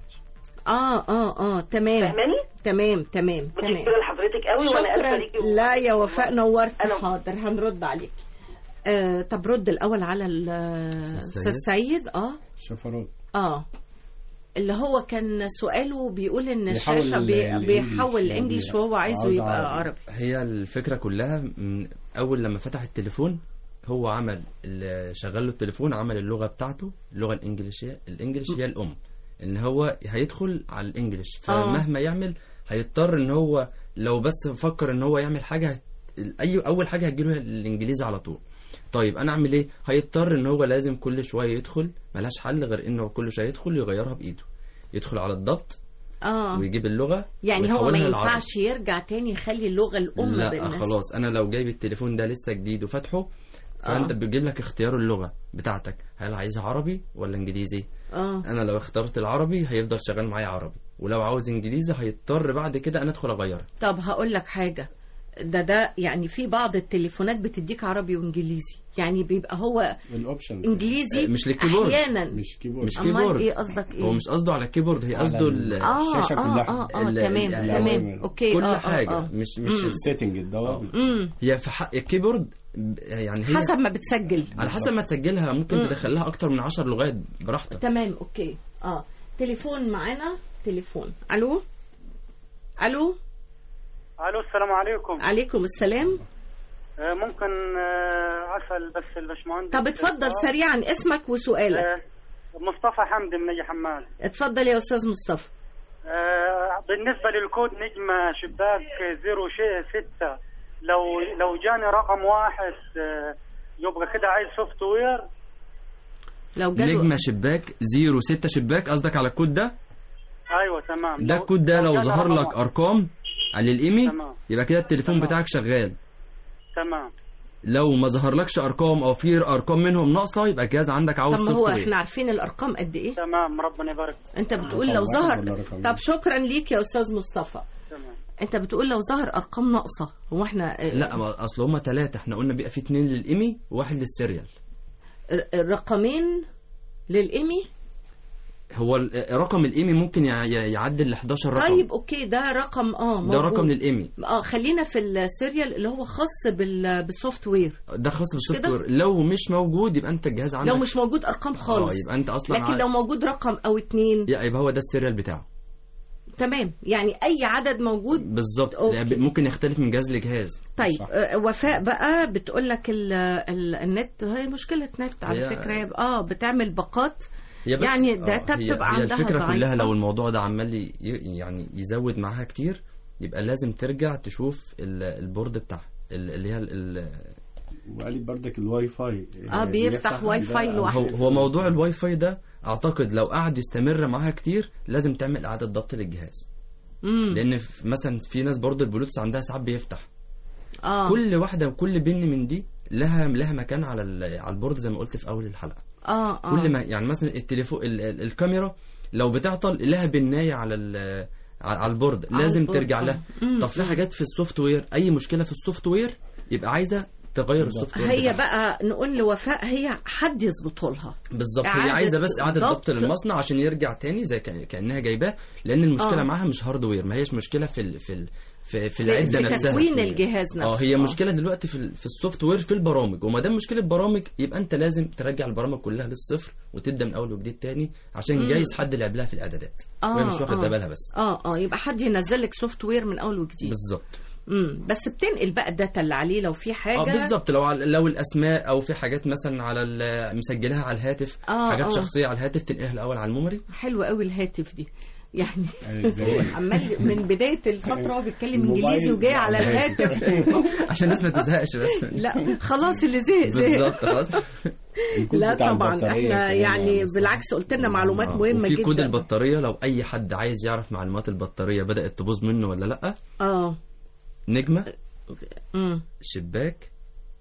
اه اه اه تمام فاهماني؟ تمام تمام تمام متشكره لحضرتك قوي وانا اسفه شكرا ليكي لا يا وفاء نورت أنا- حاضر هنرد عليك آه طب رد الاول على الاستاذ سيد اه شفرات اه اللي هو كان سؤاله بيقول ان بيحول الشاشه بي ال- بيحول الإنجليش الانجليش وهو عايزه عاوز يبقى عربي. عربي هي الفكرة كلها من أول لما فتح التليفون هو عمل ال- شغل له التليفون عمل اللغة بتاعته اللغة الإنجليزية الإنجليش هي الأم إن هو هيدخل على الإنجليش فمهما يعمل هيضطر إن هو لو بس فكر إن هو يعمل حاجة هت- أي أول حاجة هتجيله الإنجليزي على طول طيب أنا أعمل إيه؟ هيضطر إن هو لازم كل شوية يدخل ملهاش حل غير إنه كل شوية يدخل يغيرها بإيده يدخل على الضبط اه ويجيب اللغة يعني هو ما ويحولها للعربي. ينفعش يرجع تاني يخلي اللغه الام لا بالناس خلاص انا لو جايب التليفون ده لسه جديد وفاتحه فانت آه. بتجيب لك اختيار اللغه بتاعتك هل عايزها عربي ولا انجليزي اه انا لو اخترت العربي هيفضل شغال معايا عربي ولو عاوز انجليزي هيضطر بعد كده انا ادخل اغيرها طب هقول لك حاجه ده ده يعني في بعض التليفونات بتديك عربي وانجليزي يعني بيبقى هو الاوبشن انجليزي مش للكيبورد. احيانا مش كيبورد مش أمال كيبورد إيه قصدك إيه؟ هو مش قصده على الكيبورد هي على قصده ال- ال- اه الشاشة اه كلها. اه اه ال- تمام ال- تمام الأوامر. اوكي كل آه، آه، حاجه آه. مش مش السيتنج الضوابط امم هي في حق الكيبورد ب- يعني هي حسب ما بتسجل على حسب ما تسجلها ممكن مم. تدخل لها اكتر من 10 لغات براحتك تمام اوكي اه تليفون معانا تليفون الو الو الو السلام عليكم عليكم السلام آه، ممكن آه، اسال بس الباشمهندس طب اتفضل آه، سريعا اسمك وسؤالك آه، مصطفى حمدي من نجي حماد اتفضل يا استاذ مصطفى آه، بالنسبه للكود نجمه شباك زيرو شي- ستة لو لو جاني رقم واحد آه، يبقى كده عايز سوفت وير لو جاله نجمه شباك 06 شباك قصدك على الكود ده ايوه تمام ده الكود ده لو جاني ظهر رقم لك واحد. ارقام على الايمي تمام. يبقى كده التليفون تمام. بتاعك شغال تمام لو ما ظهرلكش ارقام او في ارقام منهم ناقصه يبقى الجهاز عندك عاوز طب ما هو سوفت وير. احنا عارفين الارقام قد ايه تمام ربنا يبارك انت بتقول رقم لو واحد ظهر ولا رقم طب شكرا ليك يا استاذ مصطفى تمام انت بتقول لو ظهر ارقام ناقصه هو احنا آه، لا ما اصل هما ثلاثه احنا قلنا بيبقى في اثنين للايمي وواحد للسيريال ر- رقمين للايمي هو ال- رقم الايمي ممكن يع- يع- يعدل ل 11 رقم طيب اوكي ده رقم اه ده موجود. رقم للايمي اه خلينا في السيريال اللي هو خاص بال بالسوفت وير ده خاص بالسوفت كده؟ وير لو مش موجود يبقى انت الجهاز عندك لو مش موجود ارقام خالص اه يبقى انت اصلا لكن ع- لو موجود رقم او اتنين يا- يبقى هو ده السيريال بتاعه تمام يعني اي عدد موجود بالظبط أوكي. يعني ممكن يختلف من جهاز لجهاز طيب صح. آه، وفاء بقى بتقول لك ال ال النت هي مشكله نت على هي- فكره هي اه بتعمل باقات هي بس يعني آه، الداتا هي- بتبقى هي عندها الفكرة ضعيفة. كلها لو الموضوع ده عمال ي- يعني يزود معاها كتير يبقى لازم ترجع تشوف ال- البورد بتاعها ال- اللي هي ال- ال- وقال لي بردك الواي فاي آه، بيفتح واي فاي ده- لوحده. هو هو موضوع الواي فاي ده اعتقد لو قعد يستمر معاها كتير لازم تعمل اعاده ضبط للجهاز امم لان في- مثلا في ناس برضه البلوتوث عندها ساعات بيفتح اه كل واحده وكل بن من دي لها لها مكان على ال- على البورد زي ما قلت في اول الحلقه اه اه كل ما يعني مثلا التليفون ال- ال- الكاميرا لو بتعطل لها بنايه على ال- على على البورد على لازم البورد، ترجع آه. لها مم، طب في مم. حاجات في السوفت وير اي مشكله في السوفت وير يبقى عايزه تغير السوفت وير هي بتاعها. بقى نقول لوفاء هي حد يظبطه لها بالظبط هي إعادة عايزه بس اعاده ضبط ضبط. للمصنع عشان يرجع تاني زي كأن- كانها جايباه لان المشكله آه. معاها مش هاردوير ما هيش مشكله في ال في ال في, في في- العده في نفسها تكوين الجهاز اه نفسه. هي آه. مشكله دلوقتي في ال- في السوفت وير في البرامج وما دام مشكله برامج يبقى انت لازم ترجع البرامج كلها للصفر وتبدا من اول وجديد تاني عشان مم. جايز حد لعب لها في الاعدادات وهي مش واخده بالها بس اه اه يبقى حد ينزل لك سوفت وير من اول وجديد بالظبط امم بس بتنقل بقى الداتا اللي عليه لو في حاجه اه بالظبط لو على- لو الاسماء او في حاجات مثلا على ال- مسجلها على الهاتف آه، حاجات آه. شخصيه على الهاتف تنقلها الاول على الميموري حلوه قوي الهاتف دي يعني زي- عمال من بدايه الفتره هو بيتكلم الموبايل انجليزي وجاي على الهاتف عشان الناس ما تزهقش بس لا خلاص اللي زهق زهق بالظبط خلاص لا طبعا احنا يعني بالعكس قلت لنا معلومات مهمه وفي كود جدا البطاريه لو اي حد عايز يعرف معلومات البطاريه بدات تبوظ منه ولا لا اه نجمه امم شباك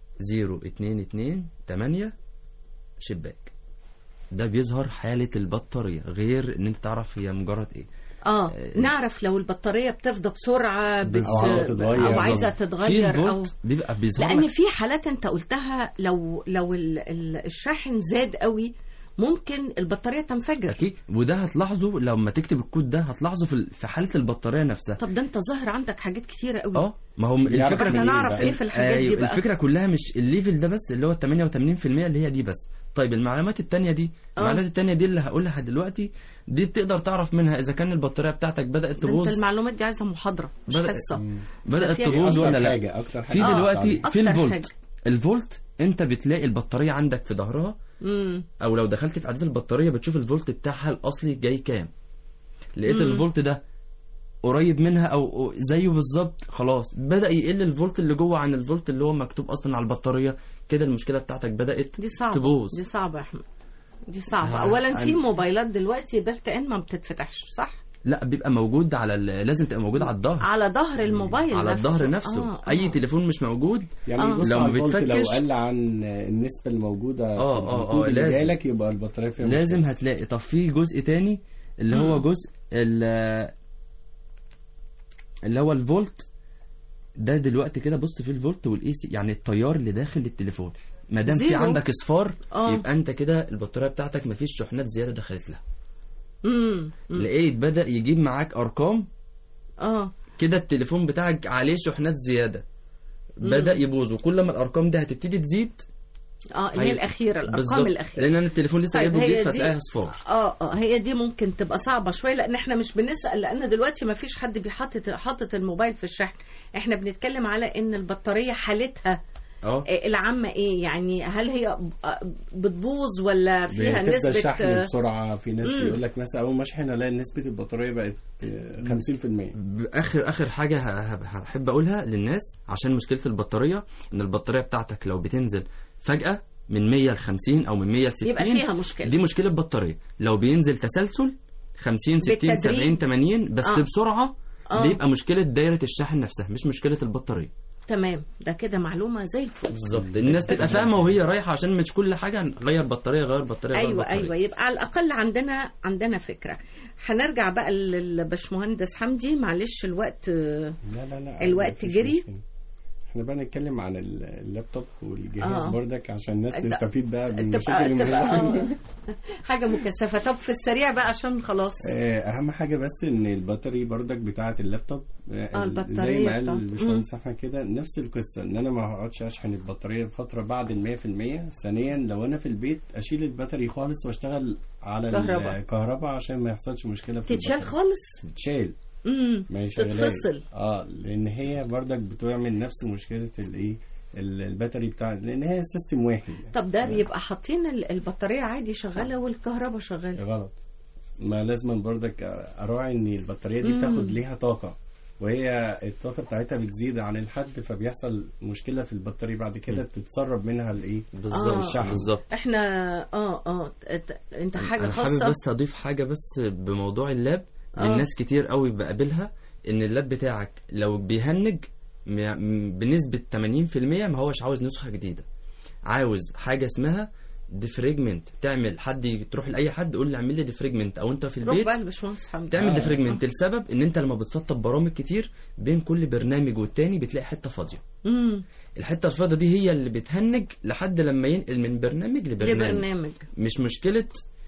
022 8 شباك ده بيظهر حالة البطارية غير ان انت تعرف هي مجرد ايه اه نعرف لو البطاريه بتفضى بسرعه بت... أو عايزة تتغير. او عايزه في تتغير او الفولت بيبقى بيظهر لان لك في حالات انت قلتها لو لو ال- ال- الشاحن زاد قوي ممكن البطاريه تنفجر اكيد وده هتلاحظه لما تكتب الكود ده هتلاحظه في ال- في حالة البطارية نفسها طب ده انت ظاهر عندك حاجات كتيره قوي اه ما هو يعرف الفكرة احنا نعرف ايه في الحاجات دي أيوة، بقى الفكرة كلها مش الليفل ده بس اللي هو 88% اللي هي دي بس طيب المعلومات التانية دي آه. المعلومات التانية دي اللي هقولها دلوقتي دي تقدر تعرف منها اذا كان البطارية بتاعتك بدأت ده انت تبوظ المعلومات دي عايزه محاضره مش بدأ- حصه بدأت فيها تبوظ أكتر ولا لا حاجة- أكتر في حاجة دلوقتي أكتر في الفولت حاجة. الفولت انت بتلاقي البطارية عندك في ظهرها امم او لو دخلت في اعدادات البطارية بتشوف الفولت بتاعها الاصلي جاي كام لقيت مم. الفولت ده قريب منها او زيه بالظبط خلاص بدا يقل الفولت اللي جوه عن الفولت اللي هو مكتوب اصلا على البطاريه كده المشكله بتاعتك بدات دي صعبه تبوظ دي صعبه يا احمد دي صعبه آه، اولا في أنا- موبايلات دلوقتي بلت ان ما بتتفتحش صح لا بيبقى موجود على ال- لازم تبقى موجود على الظهر على ظهر الموبايل على نفسه. الظهر نفسه آه، آه. اي تليفون مش موجود يعني آه. بص لو على ما الفولت لو بيتفكش قل عن النسبة الموجودة اه في اه الكود اه اللي لازم جالك يبقى البطارية فيها لازم مشكلة. هتلاقي طب في جزء تاني اللي هو مم. جزء ال- اللي هو الفولت ده دلوقتي كده بص في الفولت والاي سي يعني التيار اللي داخل التليفون ما دام في زيرو. عندك اصفار آه. يبقى انت كده البطاريه بتاعتك مفيش شحنات زياده دخلت لها امم لقيت بدا يجيب معاك ارقام اه كده التليفون بتاعك عليه شحنات زياده بدا مم. يبوظ وكل ما الارقام دي هتبتدي تزيد اه اللي هي هي- الاخيره الارقام بالظبط. الاخيره لان انا التليفون لسه طيب جايبه هي جديد دي- فتلاقيها اصفار اه اه هي دي ممكن تبقى صعبه شويه لان احنا مش بنسال لان دلوقتي ما فيش حد بيحطط حاطط الموبايل في الشحن احنا بنتكلم على ان البطاريه حالتها اه آه، العامه ايه يعني هل هي آه، بتبوظ ولا فيها بتبدا نسبه الشحن آه، بسرعة في ناس مم. بيقول لك مثلا أول ما أشحن ألاقي نسبة البطارية بقت آه، 50% اخر اخر حاجه ه- ه- هحب اقولها للناس عشان مشكله البطاريه ان البطاريه بتاعتك لو بتنزل فجاه من 100 ل 50 او من 100 ل 60 يبقى فيها مشكلة. دي مشكله بطاريه لو بينزل تسلسل 50 60 بالتدريج. 70 80 بس آه. بسرعه آه. دي يبقى مشكله دايره الشحن نفسها مش مشكله البطاريه تمام ده كده معلومه زي الفل بالظبط الناس تبقى فاهمه وهي رايحه عشان مش كل حاجه غير بطاريه غير بطاريه غير ايوه بطارية. ايوه يبقى على الاقل عندنا عندنا فكره هنرجع بقى للبشمهندس حمدي معلش الوقت آه، لا لا لا الوقت مفيش جري مشكلة. احنا بقى نتكلم عن ال- اللابتوب والجهاز آه. بردك عشان الناس تبقى- تستفيد بقى من تبقى المشاكل تبقى اللي آه، حاجه مكثفه طب في السريع بقى عشان خلاص آه، اهم حاجه بس ان البطاري بردك بتاعه اللابتوب آه، ال- البطارية زي ما قال بتاعته. الباشمهندس احمد كده نفس القصه ان انا ما هقعدش اشحن البطاريه فتره بعد ال 100% ثانيا لو انا في البيت اشيل البطاري خالص واشتغل على كهرباء. الكهرباء عشان ما يحصلش مشكله في تتشال البطارية. خالص تتشال امم ما هي شغاله تتفصل اه لان هي بردك بتعمل نفس مشكله الايه ال- الباتري بتاع لان هي سيستم واحد طب ده بيبقى حاطين ال- البطاريه عادي شغاله والكهرباء شغاله غلط ما لازم بردك اراعي ان البطاريه دي مم. بتاخد ليها طاقه وهي الطاقه بتاعتها بتزيد عن الحد فبيحصل مشكله في البطاريه بعد كده تتسرب منها الايه بالظبط الشحن بالظبط احنا اه اه ت- انت حاجه انا حابب خاصه بس اضيف حاجه بس بموضوع اللاب آه. للناس كتير قوي بقابلها ان اللاب بتاعك لو بيهنج م- م- بنسبه 80% ما هوش عاوز نسخه جديده عاوز حاجه اسمها ديفريجمنت تعمل حد تروح لاي حد يقول لي اعمل لي ديفريجمنت او انت في روح البيت بقى لباشمهندس حمدي تعمل آه. ديفريجمنت لسبب ان انت لما بتسطب برامج كتير بين كل برنامج والتاني بتلاقي حته فاضيه امم الحته الفاضيه دي هي اللي بتهنج لحد لما ينقل من برنامج لبرنامج لبرنامج مش مشكله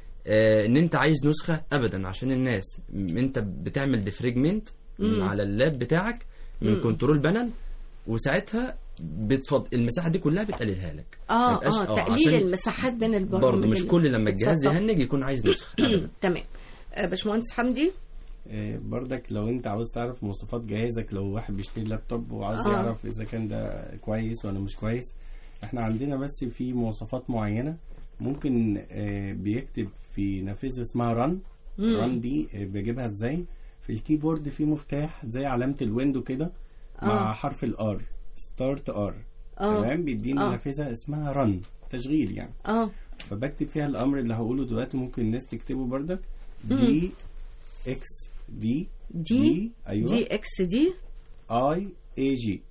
آه ان انت عايز نسخه ابدا عشان الناس م- انت بتعمل ديفريجمنت من مم. على اللاب بتاعك من مم. كنترول بانل وساعتها بتفض المساحه دي كلها بتقللها لك ما اه يبقاش- اه تقليل عشان المساحات بين البرامج برضه مش اللي كل لما الجهاز بتسطب. يهنج يكون عايز نسخه أبداً. تمام آه، باشمهندس حمدي آه، بردك لو انت عاوز تعرف مواصفات جهازك لو واحد بيشتري لابتوب وعاوز آه. يعرف اذا كان ده كويس ولا مش كويس احنا عندنا بس في مواصفات معينة ممكن آه، بيكتب في نافذة اسمها ران مم. ران دي آه، بجيبها ازاي في الكيبورد في مفتاح زي علامة الويندو كده مع آه. حرف الار ستارت ار آه. تمام بيديني آه. نافذة اسمها ران تشغيل يعني اه فبكتب فيها الامر اللي هقوله دلوقتي ممكن الناس تكتبه بردك دي اكس دي دي ايوه دي اكس دي اي اي جي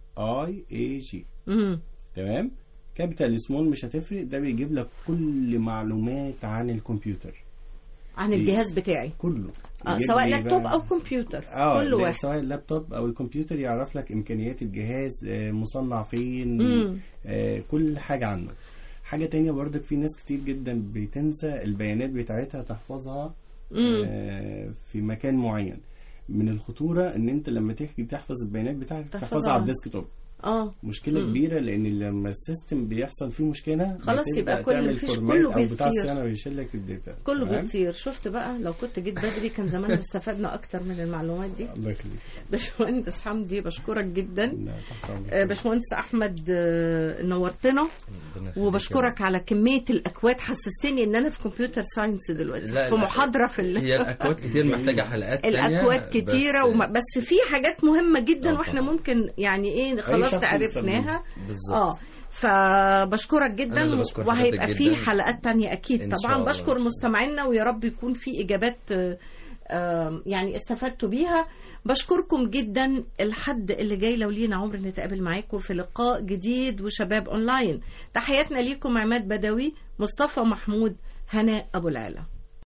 اي اي جي امم تمام كابيتال سمول مش هتفرق ده بيجيب لك كل معلومات عن الكمبيوتر عن الجهاز بتاعي كله آه يجيب سواء لي لابتوب بقى- او كمبيوتر اه كل لا، واحد سواء اللابتوب او الكمبيوتر يعرف لك امكانيات الجهاز آه، مصنع فين مم. آه، كل حاجه عنه حاجه تانية برضك في ناس كتير جدا بتنسى البيانات بتاعتها تحفظها مم. آه، في مكان معين من الخطوره ان انت لما تحكي تحفظ البيانات بتاعتك تحفظها. تحفظها على الديسكتوب اه مشكله مم. كبيره لان لما السيستم بيحصل فيه مشكله خلاص بتبدأ يبقى كل- تعمل مفيش- فورمات كله او بتاع بيطير. الصيانه بيشيل لك الداتا كله تمام؟ بيطير شفت بقى لو كنت جيت بدري كان زماننا استفدنا اكتر من المعلومات دي الله يخليك باشمهندس حمدي بشكرك جدا لا، تحت أمرك. آه، باشمهندس احمد آه، نورتنا ربنا يخليك وبشكرك على كميه الاكواد حسستني ان انا في كمبيوتر ساينس دلوقتي لا، في لا. محاضره في ال... هي الاكواد كتير محتاجه حلقات تانية الاكواد كتيره بس- وما بس في حاجات مهمه جدا آه، واحنا طبعا. ممكن يعني ايه خلاص شخص تعرفناها بالظبط اه فبشكرك جدا أنا اللي بشكر وهيبقى حضرتك في جداً. حلقات تانية اكيد إن طبعا شاء الله. بشكر مستمعينا ويا رب يكون في اجابات آه، آه، يعني استفدتوا بيها بشكركم جدا الحد اللي جاي لو لينا عمر نتقابل معاكم في لقاء جديد وشباب اونلاين تحياتنا ليكم عماد بدوي مصطفى محمود هناء ابو العلا